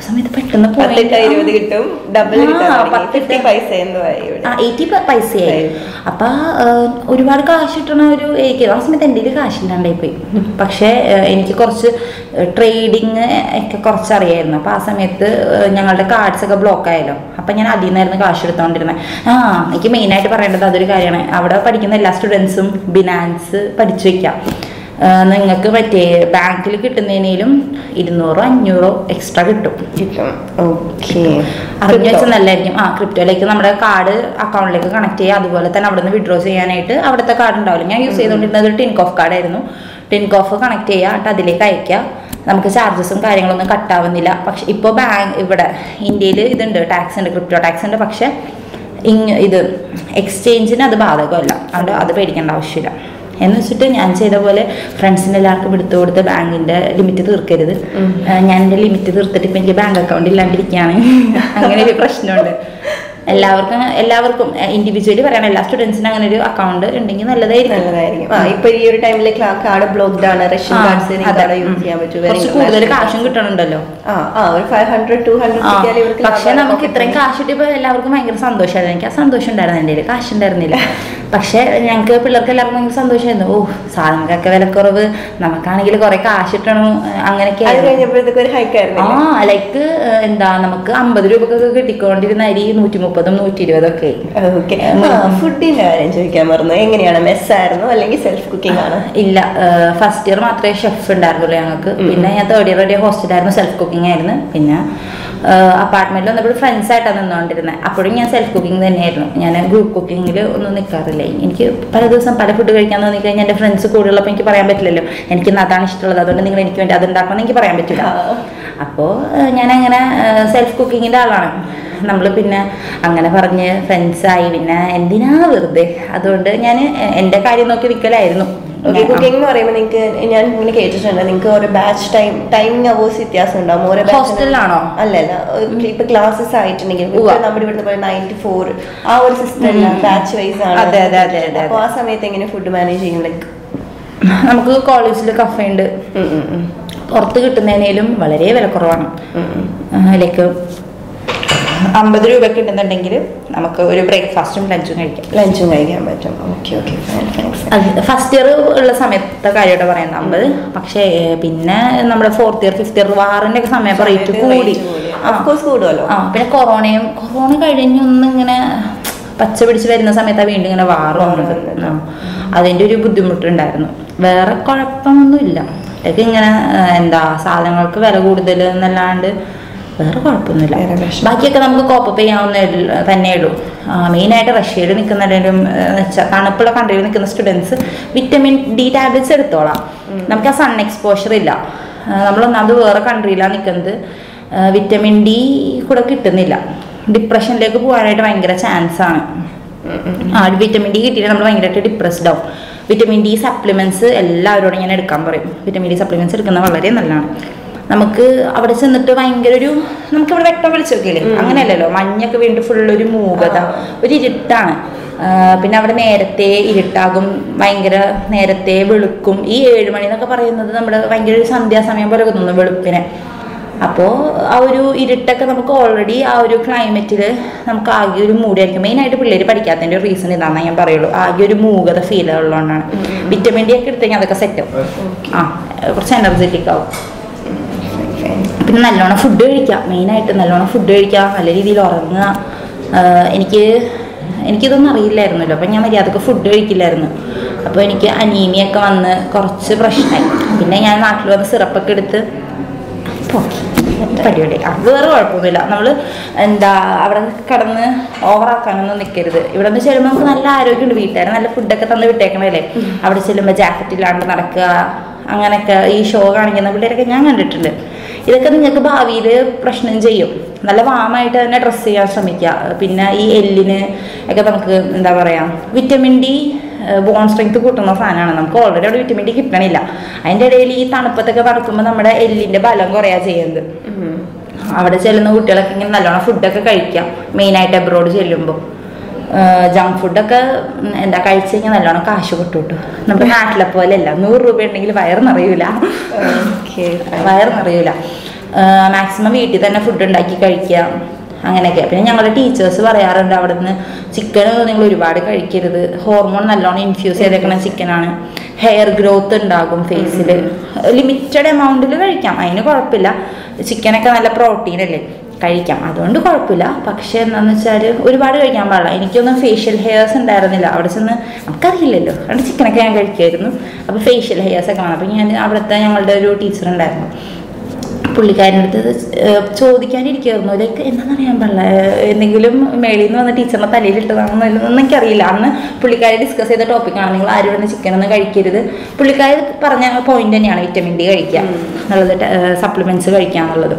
സമയത്ത് പെട്ടെന്ന് പത്തിട്ട പോയി ഇരുപത് കിട്ടും ഡബിൾ ആ, കിട്ടും പത്തിട്ട- ഫിഫ്റ്റി പൈസ എന്തോ ആയി ഇവിടെ ആ എയ്റ്റി പൈസയായി അപ്പൊ ആ, ഒരുപാട് കാശ് കിട്ടണ ഒരു എനിക്ക് ആ സമയത്ത് എൻ്റെ കയ്യിൽ കാശില്ലാണ്ടായി പോയി പക്ഷേ ആ, എനിക്ക് കുറച്ച് ട്രേഡിങ് ഒക്കെ കുറച്ച് അറിയായിരുന്നു അപ്പൊ ആ സമയത്ത് ആ, ഞങ്ങളുടെ കാർഡ്സ് ഒക്കെ ബ്ലോക്ക് ആയല്ലോ അപ്പൊ ഞാൻ അതിൽ നിന്നായിരുന്നു കാശ് എടുത്തോണ്ടിരുന്നത് ആ എനിക്ക് മെയിനായിട്ട് പറയേണ്ടത് അതൊരു കാര്യമാണ് അവിടെ പഠിക്കുന്ന എല്ലാ സ്റ്റുഡൻസും ബിനാൻസ് പഠിച്ചു വെക്കാം നിങ്ങൾക്ക് മറ്റേ ബാങ്കിൽ കിട്ടുന്നതിനേലും ഇരുന്നൂറോ അഞ്ഞൂറോ എക്സ്ട്രാ കിട്ടും കിട്ടും ഓക്കെ അറിഞ്ഞു വെച്ചാൽ നല്ലതായിരിക്കും ആ ക്രിപ്റ്റോയിലേക്ക് നമ്മുടെ കാർഡ് അക്കൗണ്ടിലേക്ക് കണക്ട് ചെയ്യുക അതുപോലെ തന്നെ അവിടെ നിന്ന് വിഡ്രോ ചെയ്യാനായിട്ട് അവിടുത്തെ കാർഡ് ഉണ്ടാവില്ല ഞാൻ യൂസ് ചെയ്തുകൊണ്ടിരുന്നത് ഒരു ടിൻകോഫ് കാർഡായിരുന്നു ടിൻകോഫ് കണക്ട് ചെയ്യുക എന്നിട്ട് അതിലേക്ക് അയക്കുക നമുക്ക് ചാർജസും കാര്യങ്ങളൊന്നും കട്ടാവുന്നില്ല പക്ഷെ ഇപ്പോൾ ബാങ്ക് ഇവിടെ ഇന്ത്യയിൽ ഇതുണ്ട് ടാക്സ് ഉണ്ട് ക്രിപ്റ്റോ ടാക്സ് ഉണ്ട് പക്ഷെ ഇങ് ഇത് എക്സ്ചേഞ്ചിന് അത് ബാധകമല്ല അതുകൊണ്ട് അത് പേടിക്കേണ്ട ആവശ്യമില്ല എന്ന് വെച്ചിട്ട് ഞാൻ ചെയ്ത പോലെ ഫ്രണ്ട്സിന് എല്ലാവർക്കും എടുത്തു കൊടുത്ത് ബാങ്കിന്റെ ലിമിറ്റ് തീർക്കരുത് ആ, ഞാൻ എൻ്റെ ലിമിറ്റ് തീർത്തിട്ട് ഇപ്പം എനിക്ക് ബാങ്ക് അക്കൗണ്ട് ഇല്ലാണ്ടിരിക്കുകയാണ് അങ്ങനെ ഒരു പ്രശ്നമുണ്ട് എല്ലാവർക്കും എല്ലാവർക്കും ഇൻഡിവിജ്വലി പറയണം എല്ലാ സ്റ്റുഡൻസിനും അങ്ങനെ ഒരു അക്കൗണ്ട് ഉണ്ടെങ്കിൽ നല്ലതായിരിക്കും നല്ലതായിരിക്കും ആ ഇപ്പൊ ഈ ഒരു ടൈമിൽ കാർഡ് ബ്ലോക്ക്ഡ് ആണ് റഷ്യൻ ആ, കാർഡ്സ് അതെ. യൂസ് ചെയ്യാൻ പറ്റും കുറച്ച് കൂടുതൽ കാശും കിട്ടണുണ്ടല്ലോ ആ ആ ഒരു ഫൈവ് ഹൺഡ്രഡ് ടു ഹൺഡ്രഡ് ആ, കിട്ടിയാൽ ഇവർക്ക് പക്ഷെ ലാഭമാണ് നമുക്ക് pocket ഇത്രയും money. കാശ് കിട്ടിയപ്പോൾ എല്ലാവർക്കും ഭയങ്കര സന്തോഷമായിരുന്നു എനിക്ക് ആ സന്തോഷം ഉണ്ടായിരുന്നു എൻ്റെ കയ്യിൽ കാശ് ഉണ്ടായിരുന്നില്ല പക്ഷെ ഞങ്ങൾക്ക് പിള്ളേർക്ക് എല്ലാവർക്കും ഭയങ്കര സന്തോഷമായിരുന്നു ഓ സാധനങ്ങൾക്കൊക്കെ വിലക്കുറവ് നമുക്കാണെങ്കിൽ കുറെ കാശ് കിട്ടണം അങ്ങനെയൊക്കെ അത് ആയിരുന്നു. കഴിഞ്ഞപ്പോഴത്തേക്ക് ഒരു ഹൈക്ക് ആയിരുന്നു ആ ലൈക്ക് എന്താ നമുക്ക് അമ്പത് രൂപക്കൊക്കെ കിട്ടിക്കൊണ്ടിരുന്ന അരി നൂറ്റി മുപ്പതും നൂറ്റി ഇരുപതും ഒക്കെ ഓക്കെ ഫുഡിന്റെ കാര്യം ചോദിക്കാൻ മറന്നു എങ്ങനെയാണ് മെസ് ആയിരുന്നു അല്ലെങ്കിൽ സെൽഫ് കുക്കിംഗ് ആണ് ഇല്ല ഫസ്റ്റ് ഇയർ മാത്രമേ ഷെഫ് ഉണ്ടായിരുന്നുള്ളൂ ഞങ്ങൾക്ക് പിന്നെ ഞാൻ തേർഡ് ഇയർ വരെ ഹോസ്റ്റലായിരുന്നു സെൽഫ് കുക്കിംഗ് ആയിരുന്നു പിന്നെ അപ്പാർട്ട്മെന്റിൽ വന്നപ്പോൾ ഫ്രണ്ട്സ് ആയിട്ടാണ് നിന്നുകൊണ്ടിരുന്നത് അപ്പോഴും ഞാൻ സെൽഫ് കുക്കിംഗ് തന്നെയായിരുന്നു ഞാൻ ഗ്രൂപ്പ് കുക്കിങ്ങിൽ ഒന്നും നിൽക്കാറില്ല എനിക്ക് പല ദിവസം പല ഫുഡ് കഴിക്കാൻ തോന്നി കഴിഞ്ഞാൽ എൻ്റെ ഫ്രണ്ട്സ് കൂടുതലുള്ളപ്പോൾ എനിക്ക് പറയാൻ പറ്റില്ലല്ലോ എനിക്ക് ഇന്ന് അതാണ് ഇഷ്ടമുള്ളത് അതുകൊണ്ട് നിങ്ങൾ എനിക്ക് വേണ്ടി അത് ഉണ്ടാക്കണം എനിക്ക് പറയാൻ പറ്റില്ല അപ്പോൾ ഞാൻ അങ്ങനെ സെൽഫ് കുക്കിങ്ങിൻ്റെ ആളാണ് നമ്മൾ പിന്നെ അങ്ങനെ പറഞ്ഞ് ഫ്രണ്ട്സായി പിന്നെ എന്തിനാ വെറുതെ അതുകൊണ്ട് ഞാൻ എൻ്റെ കാര്യം നോക്കി നിൽക്കലായിരുന്നു ഓക്കെ കുക്കിംഗ് എന്ന് പറയുമ്പോൾ നിങ്ങൾക്ക് ഞാൻ ഇങ്ങനെ കേട്ടിട്ടുണ്ട് നിങ്ങൾക്ക് ഓരോ ബാച്ച് ടൈം ടൈമിംഗ് അവേഴ്സ് വ്യത്യാസം ഉണ്ടാവും ഓരോ batch ന് ഹോസ്റ്റലിലാണോ? അല്ലല്ല ഇപ്പൊ ക്ലാസ്സസ് ആയിട്ടുണ്ടെങ്കിൽ ഇപ്പൊ ഉവ്വ. നമ്മുടെ ഇവിടുന്ന് പോയി നയൻ ടു ഫോർ ആ ഒരു സിസ്റ്റം ബാച്ച് വൈസ് ആണ് അതെ, അതെ, അതെ, അതെ, അപ്പോൾ ആ സമയത്ത് എങ്ങനെ ഫുഡ് മാനേജ് ചെയ്യും ലൈക്ക് നമുക്ക് കോളേജിൽ കഫേ ഉണ്ട് പുറത്ത് കിട്ടുന്നതിനേലും വളരെ വിലക്കുറവാണ് ലൈക്ക് അമ്പത് രൂപ കിട്ടുന്നുണ്ടെങ്കിൽ നമുക്ക് ഒരു ബ്രേക്ക്ഫാസ്റ്റും ലഞ്ചും കഴിക്കാം ലഞ്ചും കഴിക്കാൻ പറ്റും ഓക്കെ ഓക്കെ അത് ഫസ്റ്റ് ഇയർ ഉള്ള സമയത്തെ കാര്യമായിട്ട് പറയുന്നത് അമ്പത് പക്ഷേ ഏഹ്, പിന്നെ നമ്മുടെ ഫോർത്ത് ഇയർ ഫിഫ്ത്ത് ഇയർ വാറിന്റെ ഒക്കെ സമയം റേറ്റ് കൂടി ആ. ഓഫ്കോഴ്സ് കൂടുമല്ലോ ആ പിന്നെ കൊറോണയും കൊറോണ കഴിഞ്ഞൊന്നിങ്ങനെ പച്ച പിടിച്ച് വരുന്ന സമയത്താണ് വീണ്ടും ഇങ്ങനെ വാറ് വന്നത് ആ. അതിന്റെ ഒരു ബുദ്ധിമുട്ടുണ്ടായിരുന്നു വേറെ കുഴപ്പമൊന്നുമില്ല ഇതൊക്കെ ഇങ്ങനെ ആ, എന്താ സാധനങ്ങൾക്ക് വില കൂടുതൽ എന്നല്ലാണ്ട് വേറെ കുഴപ്പമൊന്നുമില്ല വേറെ പ്രശ്നം. ബാക്കിയൊക്കെ നമുക്ക് കോപ്പപ്പ് ചെയ്യാവുന്ന തന്നെ ഉള്ളൂ മെയിനായിട്ട് റഷ്യയിൽ നിൽക്കുന്നതിലും വെച്ചാൽ തണുപ്പുള്ള കൺട്രിയിൽ നിൽക്കുന്ന സ്റ്റുഡൻസ് വിറ്റമിൻ ഡി ടാബ്ലറ്റ്സ് എടുത്തോളാം നമുക്ക് ആ സൺ എക്സ്പോഷർ ഇല്ല നമ്മൾ ഒന്നാമത് വേറെ കൺട്രിയിലാണ് നിൽക്കുന്നത് വിറ്റമിൻ ഡി കൂടെ കിട്ടുന്നില്ല ഡിപ്രഷനിലേക്ക് പോകാനായിട്ട് ഭയങ്കര ചാൻസ് ആണ് ആ വിറ്റമിൻ ഡി കിട്ടിയിട്ട് നമ്മൾ ഭയങ്കരമായിട്ട് ഡിപ്രസ്ഡ് ആവും വിറ്റമിൻ ഡി സപ്ലിമെന്റ്സ് എല്ലാവരോടും ഞാൻ എടുക്കാൻ പറയും വിറ്റമിൻ ഡി സപ്ലിമെന്റ്സ് എടുക്കുന്നത് വളരെ നല്ലതാണ് നമുക്ക് അവിടെ ചെന്നിട്ട് ഭയങ്കര ഒരു നമുക്ക് ഇവിടെ വെട്ടം വിളിച്ചു നോക്കിയില്ലേ അങ്ങനെയല്ലല്ലോ മഞ്ഞൊക്കെ വീണ്ടും ഫുൾ ഒരു മൂകത ഒരു ഇരുട്ടാണ് ആ, പിന്നെ അവിടെ നേരത്തെ ഇരുട്ടാകും ഭയങ്കര നേരത്തെ വെളുക്കും ഈ ഏഴ് മണി എന്നൊക്കെ പറയുന്നത് നമ്മുടെ ഭയങ്കര ഒരു സന്ധ്യാസമയം പോലെ തോന്നുന്നു വെളുപ്പിനെ അപ്പോൾ ആ ഒരു ഇരുട്ടൊക്കെ നമുക്ക് ഓൾറെഡി ആ ഒരു ക്ലൈമറ്റിൽ നമുക്ക് ആകെ ഒരു മൂടായിരിക്കും മെയിനായിട്ട് പിള്ളേർ പഠിക്കാത്തതിൻ്റെ ഒരു റീസൺ ഇതാണെന്ന് ഞാൻ പറയുള്ളൂ ആകെ ഒരു മൂകത ഫീൽ ഉള്ളതുകൊണ്ടാണ് വിറ്റമിൻ ഡി ഒക്കെ എടുത്തു കഴിഞ്ഞാൽ അതൊക്കെ സെറ്റ് ആവും ആ കുറച്ച് എനർജറ്റിക് ആവും പിന്നെ നല്ലോണം ഫുഡ് കഴിക്കുക മെയിനായിട്ട് നല്ലോണം ഫുഡ് കഴിക്കുക നല്ല രീതിയിൽ ഉറങ്ങുക ആഹ് എനിക്ക് എനിക്കിതൊന്നും അറിയില്ലായിരുന്നല്ലോ അപ്പം ഞാൻ മര്യാദക്ക് ഫുഡ് കഴിക്കില്ലായിരുന്നു അപ്പോൾ എനിക്ക് അനീമിയൊക്കെ വന്ന് കുറച്ച് പ്രശ്നമായി പിന്നെ ഞാൻ നാട്ടിൽ വന്ന് സിറപ്പൊക്കെ എടുത്ത് പോക്കി പരിപാടി ആ വേറെ കുഴപ്പമൊന്നുമില്ല നമ്മൾ എന്താ അവിടെ കിടന്ന് ഓവറാക്കാനൊന്നും നിൽക്കരുത് ഇവിടെ നിന്ന് ചെല്ലുമ്പോൾ നമുക്ക് നല്ല ആരോഗ്യമുണ്ട് വീട്ടുകാർ നല്ല ഫുഡൊക്കെ തന്ന് വിട്ടേക്കണല്ലേ അവിടെ ചെല്ലുമ്പോൾ ജാക്കറ്റ് ഇല്ലാണ്ട് നടക്കുക അങ്ങനെയൊക്കെ ഈ ഷോ കാണിക്കുന്ന പിള്ളേരൊക്കെ ഞാൻ കണ്ടിട്ടുണ്ട് ഇതൊക്കെ നിങ്ങൾക്ക് ഭാവിയിൽ പ്രശ്നം ചെയ്യും നല്ല വാമായിട്ട് തന്നെ ഡ്രസ്സ് ചെയ്യാൻ ശ്രമിക്കുക പിന്നെ ഈ എല്ലിന് ഒക്കെ നമുക്ക് എന്താ പറയുക വിറ്റമിൻ ഡി ബോൺ സ്ട്രെങ്ത് കൂട്ടുന്ന സാധനമാണ് നമുക്ക് ഓൾറെഡി അവിടെ വിറ്റമിൻ ഡി കിട്ടണില്ല അതിൻ്റെ ഇടയിൽ ഈ തണുപ്പത്തൊക്കെ നടക്കുമ്പോൾ നമ്മുടെ എല്ലിൻ്റെ ബലം കുറയാ ചെയ്യുന്നത് അവിടെ ചെല്ലുന്ന കുട്ടികളൊക്കെ ഇങ്ങനെ നല്ലോണം ഫുഡൊക്കെ കഴിക്കാം മെയിനായിട്ട് എബ്രോഡ് ചെല്ലുമ്പോൾ ജങ്ക് ഫുഡൊക്കെ ഉം, എന്താ കഴിച്ചു കഴിഞ്ഞാൽ നല്ലോണം കാശ് കിട്ടും കേട്ടോ നമ്മുടെ നാട്ടിലെ പോലെയല്ല നൂറ് രൂപ ഉണ്ടെങ്കിൽ വയറ് നിറയൂല ഓക്കെ വയറ് നിറയൂല മാക്സിമം വീട്ടിൽ തന്നെ ഫുഡ് ഉണ്ടാക്കി കഴിക്കുക അങ്ങനെയൊക്കെ പിന്നെ ഞങ്ങളുടെ ടീച്ചേഴ്സ് പറയാറുണ്ട് അവിടെ നിന്ന് ചിക്കൻ നിങ്ങൾ ഒരുപാട് കഴിക്കരുത് ഹോർമോൺ നല്ലോണം ഇൻഫ്യൂസ് ചെയ്തേക്കുന്ന ചിക്കനാണ് ഹെയർ ഗ്രോത്ത് ഉണ്ടാകും ഫേസിൽ ലിമിറ്റഡ് എമൗണ്ടിൽ കഴിക്കാം അതിന് കുഴപ്പമില്ല ചിക്കനൊക്കെ നല്ല പ്രോട്ടീൻ അല്ലേ കഴിക്കാം അതുകൊണ്ട് കുഴപ്പമില്ല പക്ഷെ എന്താണെന്ന് വെച്ചാൽ ഒരുപാട് കഴിക്കാൻ പാടില്ല എനിക്കൊന്നും ഫേഷ്യൽ ഹെയർസ് ഉണ്ടായിരുന്നില്ല അവിടെ ചെന്ന് നമുക്കറിയില്ലല്ലോ അതുകൊണ്ട് ചിക്കനൊക്കെ ഞാൻ കഴിക്കുമായിരുന്നു അപ്പോൾ ഫേഷ്യൽ ഹെയർസ് ഒക്കെ വന്നു അപ്പോൾ ഞാൻ അവിടുത്തെ ഞങ്ങളുടെ ഒരു ടീച്ചർ ഉണ്ടായിരുന്നു പുള്ളിക്കാരൻ്റെ അടുത്ത് ചോദിക്കാനിരിക്കുമായിരുന്നു ലൈക്ക് എന്താണെന്നറിയാൻ പാടില്ല ഏഹ് എന്തെങ്കിലും മേളിൽ നിന്ന് വന്ന ടീച്ചറിനെ തലയിലിട്ടതാണെന്നോ ഒന്നും എനിക്കറിയില്ല അന്ന് പുള്ളിക്കാരി ഡിസ്കസ് ചെയ്ത ടോപ്പിക്കാണ് നിങ്ങൾ ആരും ഇവിടെ ചിക്കൻ ഒന്നും കഴിക്കരുത് പുള്ളിക്കാരി പറഞ്ഞ പോയിന്റ് തന്നെയാണ് വിറ്റമിൻ ഡി കഴിക്കുക എന്നുള്ളത് സപ്ലിമെന്റ്സ് കഴിക്കുക എന്നുള്ളത്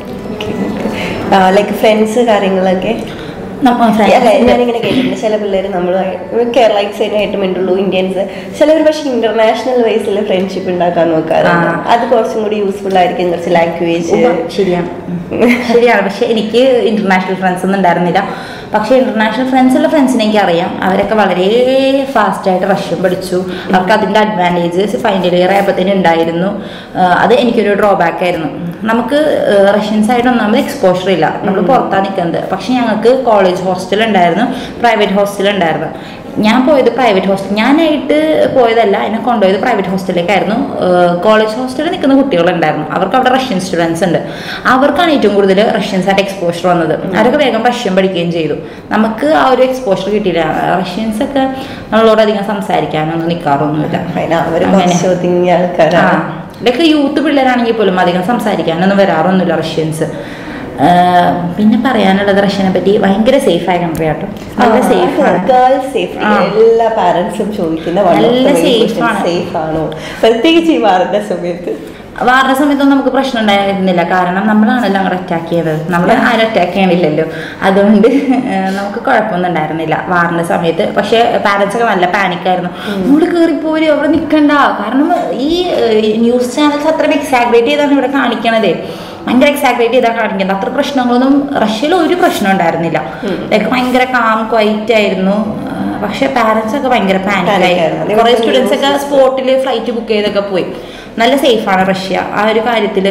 ലൈക്ക് ഫ്രണ്ട്സ് കാര്യങ്ങളൊക്കെ നമ്മ അല്ല friends- ഞാനിങ്ങനെ കേട്ടിട്ടുണ്ട് ചില പിള്ളേർ നമ്മൾ കേരളൈറ്റ്സിനായിട്ട് മിണ്ടുള്ളൂ ഇന്ത്യൻസ് ചിലവർ പക്ഷേ ഇന്റർനാഷണൽ വൈസിൽ ഫ്രണ്ട്ഷിപ്പ് ഉണ്ടാക്കാൻ നോക്കാറുണ്ട് ആ. അത് കുറച്ചും കൂടി യൂസ്ഫുൾ ആയിരിക്കും കുറച്ച് ലാംഗ്വേജ് ഉവ്വ, ശരിയാണ് ഉം. ശരിയാണ് പക്ഷെ എനിക്ക് ഇന്റർനാഷണൽ ഫ്രണ്ട്സ് ഒന്നും ഉണ്ടായിരുന്നില്ല പക്ഷെ ഇന്റർനാഷണൽ ഫ്രണ്ട്സ് ഉള്ള ഫ്രണ്ട്സിനെ എനിക്ക് അറിയാം അവരൊക്കെ വളരെ ഫാസ്റ്റ് ആയിട്ട് റഷ്യൻ പഠിച്ചു അവർക്ക് അതിന്റെ അഡ്വാൻറ്റേജസ് ഫൈനൽ ഇയർ ആയപ്പോഴത്തേനും ഉണ്ടായിരുന്നു ആ, അത് എനിക്കൊരു ഡ്രോബാക്ക് ആയിരുന്നു നമുക്ക് റഷ്യൻസ് ആയിട്ട് ഒന്നാമത് എക്സ്പോഷർ ഇല്ല നമ്മൾ പുറത്താണ് നിൽക്കുന്നത് പക്ഷെ ഞങ്ങൾക്ക് കോളേജ് ഹോസ്റ്റൽ ഉണ്ടായിരുന്നു പ്രൈവറ്റ് ഹോസ്റ്റൽ ഉണ്ടായിരുന്നു ഞാൻ പോയത് പ്രൈവറ്റ് ഹോസ്റ്റൽ ഞാനായിട്ട് പോയതല്ല എന്നെ കൊണ്ടുപോയത് പ്രൈവറ്റ് ഹോസ്റ്റലിലേക്കായിരുന്നു കോളേജ് ഹോസ്റ്റലിൽ നിൽക്കുന്ന കുട്ടികളുണ്ടായിരുന്നു അവർക്ക് അവിടെ റഷ്യൻ സ്റ്റുഡൻസ് ഉണ്ട് അവർക്കാണ് ഏറ്റവും കൂടുതൽ റഷ്യൻസ് ആയിട്ട് എക്സ്പോഷർ വന്നത് അവരൊക്കെ വേഗം റഷ്യൻ പഠിക്കുകയും ചെയ്തു നമുക്ക് ആ ഒരു എക്സ്പോഷർ കിട്ടിയില്ല റഷ്യൻസ് ഒക്കെ നമ്മളോട് അധികം സംസാരിക്കാനൊന്നും നിൽക്കാറൊന്നുമില്ല അവർ അങ്ങനെ. കുറച്ച് ഒതുങ്ങിയ ആൾക്കാരാണ് ഇതൊക്കെ യൂത്ത് പിള്ളേരാണെങ്കിൽ പോലും അധികം സംസാരിക്കാനൊന്നും വരാറൊന്നുമില്ല റഷ്യൻസ് ആ, പിന്നെ പറയാനുള്ളത് റഷ്യനെ പറ്റി ഭയങ്കര സേഫ് ആയ കൺട്രി ആട്ടോ നല്ല സേഫ് ആണ് ഗേൾസ് സേഫ്റ്റി ആ. എല്ലാ പാരന്റ്സും ചോദിക്കുന്ന നല്ല safe ആണ്. സേഫ് ആണോ പ്രത്യേകിച്ച് ഈ വാറിന്റെ സമയത്ത് വാറിന്റെ സമയത്തൊന്നും നമുക്ക് പ്രശ്നം ഉണ്ടായിരുന്നില്ല കാരണം നമ്മളാണല്ലോ അങ്ങോട്ട് അറ്റാക്ക് ചെയ്തത് നമ്മൾ ആരും അറ്റാക്ക് ചെയ്യണില്ലല്ലോ അതുകൊണ്ട് ഏഹ്, നമുക്ക് കുഴപ്പമൊന്നും ഉണ്ടായിരുന്നില്ല വാറിന്റെ സമയത്ത് പക്ഷേ പാരൻസ് ഒക്കെ നല്ല പാനിക്കായിരുന്നു നമ്മൾ കയറിപ്പോരും അവിടെ നിൽക്കണ്ട കാരണം ഈ ന്യൂസ് ചാനൽസ് അത്ര എക്സാഗ്രേറ്റ് ചെയ്താണ് ഇവിടെ കാണിക്കണത് ഭയങ്കര എക്സാഗ്രേറ്റ് ചെയ്താൽ കാണിക്കുന്നത് അത്ര പ്രശ്നങ്ങളൊന്നും റഷ്യയിൽ ഒരു പ്രശ്നം ഉണ്ടായിരുന്നില്ല ലൈക്ക് ഭയങ്കര കാം ക്വൈറ്റ് ആയിരുന്നു ആ, പക്ഷേ പാരൻസ് ഒക്കെ ഭയങ്കര Panic പാനിക്കായി ആയിരുന്നു. കുറെ സ്റ്റുഡൻസ് ഒക്കെ സ്പോട്ടിൽ ഫ്ലൈറ്റ് ബുക്ക് ചെയ്തൊക്കെ പോയി നല്ല സേഫാണ് റഷ്യ ആ ഒരു കാര്യത്തിൽ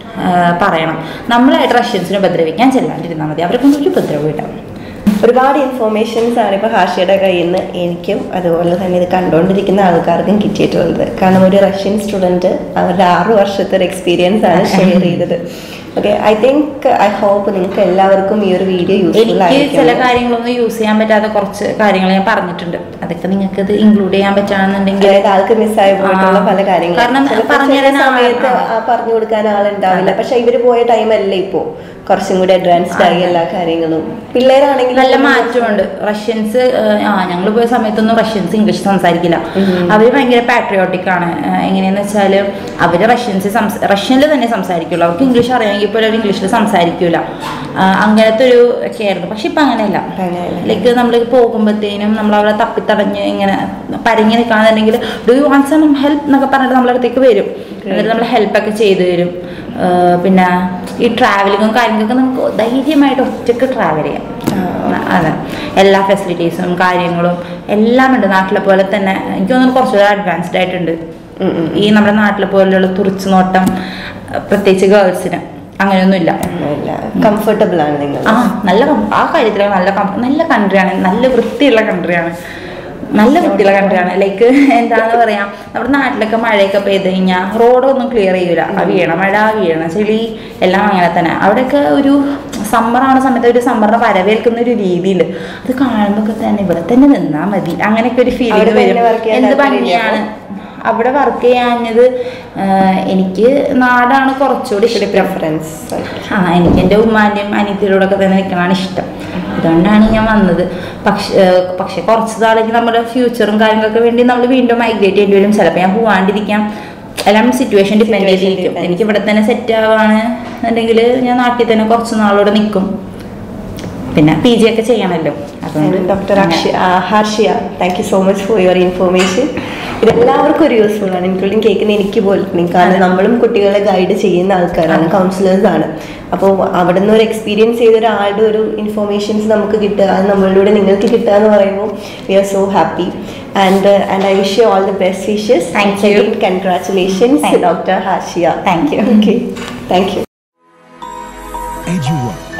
പറയണം നമ്മളായിട്ട് റഷ്യൻസിനെ ഉപദ്രവിക്കാൻ ചെല്ലാണ്ടിരുന്നാൽ മതി അവരെ കൊണ്ട് ഒരു ഉപദ്രവം ഇല്ല ഒരുപാട് ഇൻഫോർമേഷൻസ് ആണ് ഇപ്പോൾ ഹാഷിയുടെ കയ്യിൽ നിന്ന് എനിക്കും അതുപോലെ തന്നെ ഇത് കണ്ടുകൊണ്ടിരിക്കുന്ന ആൾക്കാർക്കും കിട്ടിയിട്ടുള്ളത് കാരണം ഒരു റഷ്യൻ സ്റ്റുഡൻറ് അവരുടെ ആറു വർഷത്തെ ഒരു എക്സ്പീരിയൻസ് ആണ് ഷെയർ ചെയ്തത് okay I think I hope നിങ്ങൾക്ക് എല്ലാവർക്കും ഈ ഒരു വീഡിയോ യൂസ്ഫുൾ എനിക്ക് ചില ആയിരിക്കും കാര്യങ്ങളൊന്നും യൂസ് ചെയ്യാൻ പറ്റാത്ത കുറച്ച് കാര്യങ്ങൾ ഞാൻ പറഞ്ഞിട്ടുണ്ട് അതൊക്കെ നിങ്ങൾക്ക് ഇത് ഇൻക്ലൂഡ് ചെയ്യാൻ പറ്റുകയാണെന്നുണ്ടെങ്കിൽ അതായത് ആൾക്ക് മിസ്സായി പോയിട്ടുള്ള ആ. പല കാര്യങ്ങളും കാരണം ചിലപ്പോൾ പറഞ്ഞു ചില തരാൻ ആൾ- സമയത്ത് ആ. ആ പറഞ്ഞു കൊടുക്കാൻ ആളുണ്ടാവില്ല പക്ഷെ ഇവര് പോയ ടൈം അല്ല ഇപ്പോ കുറച്ചും കൂടി അഡ്വാൻസ്ഡ് ആയി എല്ലാ കാര്യങ്ങളും പിള്ളേരാണെങ്കിൽ നല്ല മാറ്റമുണ്ട് റഷ്യൻസ് ഏഹ്, ആ ഞങ്ങൾ പോയ സമയത്തൊന്നും റഷ്യൻസ് ഇംഗ്ലീഷ് സംസാരിക്കില്ല അവർ ഭയങ്കര പാട്രിയോട്ടിക് ആണ് ഏഹ്, എങ്ങനെയാന്ന് വെച്ചാൽ അവർ റഷ്യൻസ് റഷ്യനിൽ തന്നെ സംസാരിക്കുള്ളൂ അവർക്ക് ഇംഗ്ലീഷ് അറിയാമെങ്കിൽ പോലും അവർ ഇംഗ്ലീഷിൽ സംസാരിക്കൂല ആ, അങ്ങനത്തെ ഒരു ഒക്കെ ആയിരുന്നു പക്ഷെ ഇപ്പം അങ്ങനെയല്ല അങ്ങനെയല്ല. ലൈക്ക് നമ്മൾ പോകുമ്പോഴത്തേനും നമ്മൾ അവിടെ തപ്പിത്തടഞ്ഞ് ഇങ്ങനെ പരങ്ങി നിൽക്കാന്നുണ്ടെങ്കിൽ do you want some help എന്നൊക്കെ പറഞ്ഞിട്ട് നമ്മളെ അടുത്തേക്ക് വരും എന്നിട്ട് നമ്മൾ ഹെൽപ്പൊക്കെ ചെയ്തു തരും ആ, പിന്നെ ഈ ട്രാവലിങ്ങും കാര്യങ്ങളൊക്കെ നമുക്ക് ധൈര്യമായിട്ട് ഒറ്റയ്ക്ക് ട്രാവൽ ചെയ്യാം അതെ എല്ലാ ഫെസിലിറ്റീസും കാര്യങ്ങളും എല്ലാം ഉണ്ട് നാട്ടിലെ പോലെ തന്നെ എനിക്ക് തോന്നുന്നു കുറച്ചുകൂടെ അഡ്വാൻസ്ഡ് ആയിട്ടുണ്ട് ഉം ഉം. ഈ നമ്മുടെ നാട്ടിലെ പോലെയുള്ള തുറിച്ചു നോട്ടം പ്രത്യേകിച്ച് ഗേൾസിന് അങ്ങനെയൊന്നുമില്ല കംഫർട്ടബിൾ ആണ് നിങ്ങൾ ആ നല്ല കം- ആ കാര്യത്തിലൊക്കെ നല്ല കം- നല്ല കൺട്രിയാണ് നല്ല വൃത്തിയുള്ള കൺട്രിയാണ് നല്ല വൃത്തിയുള്ള കൺട്രിയാണ് ലൈക്ക് എന്താന്ന് പറയാ നമ്മുടെ നാട്ടിലൊക്കെ മഴയൊക്കെ പെയ്ത് കഴിഞ്ഞാൽ റോഡൊന്നും ക്ലിയർ ചെയ്യൂല ആ വീണ മഴ വീണ ചെളി എല്ലാം അങ്ങനെ തന്നെ അവിടെയൊക്കെ ഒരു സമ്മർ ആവുന്ന സമയത്ത് ഒരു സമ്മറിനെ വരവേൽക്കുന്ന ഒരു രീതിയിൽ അത് കാണുമ്പോൾ തന്നെ ഇവിടെ തന്നെ നിന്നാ മതി അങ്ങനെയൊക്കെ ഒരു ഫീലിംഗ് അവിടെ വരും തന്നെ work ചെയ്യാൻ എന്ത് താല്പര്യമില്ലേ ഭംഗിയാണ് അവിടെ വർക്ക് ചെയ്യാഞ്ഞത് ആഹ്, എനിക്ക് നാടാണ് കുറച്ചുകൂടി ഇഷ്ടം പ്രിഫറൻസ് ആ എനിക്ക് എൻ്റെ ഉമ്മാൻ്റെയും അനിയത്തിയോടെ ഒക്കെ തന്നെ നിൽക്കണതാണ് ഇഷ്ടം അതുകൊണ്ടാണ് ഞാൻ വന്നത് പക്ഷേ ഏഹ് പക്ഷേ കുറച്ച് നാളേക്ക് നമ്മുടെ ഫ്യൂച്ചറും കാര്യങ്ങളൊക്കെ വേണ്ടി നമ്മൾ വീണ്ടും മൈഗ്രേറ്റ് ചെയ്യേണ്ടി വരും ചിലപ്പോൾ ഞാൻ പോവാണ്ടിരിക്കാം എല്ലാം സിറ്റുവേഷൻ ഡിപ്പെൻഡ് Situation ചെയ്തിരിക്കും depends. എനിക്ക് ഇവിടെ തന്നെ സെറ്റ് ആവാണ് എന്നുണ്ടെങ്കിൽ ഞാൻ നാട്ടിൽ തന്നെ കുറച്ച് നാളോടെ നിൽക്കും പിന്നെ പി ജി ഒക്കെ ചെയ്യണമല്ലോ അതുകൊണ്ട് ഡോക്ടർ അങ്ങനെ. Akshaya Harshiya thank you so much for your information ഇതെല്ലാവർക്കും ഒരു യൂസ്ഫുൾ ആണ് ഇൻക്ലൂഡിങ് കേൾക്കുന്ന എനിക്ക് പോലും കാരണം നമ്മളും കുട്ടികളെ ഗൈഡ് ചെയ്യുന്ന ആൾക്കാരാണ് കൗൺസിലേഴ്സ് ആണ് അപ്പോൾ അവിടെ നിന്ന് ഒരു എക്സ്പീരിയൻസ് ചെയ്ത ഒരാളുടെ ഒരു ഇൻഫോർമേഷൻസ് നമുക്ക് കിട്ടുക അത് നമ്മളിലൂടെ നിങ്ങൾക്ക് കിട്ടുക എന്ന് പറയുമ്പോൾ we are so happy and and I wish you all the best wishes Thank you. Congratulations Thank you. Doctor Hashiya Thank you. Okay thank you EduWorld,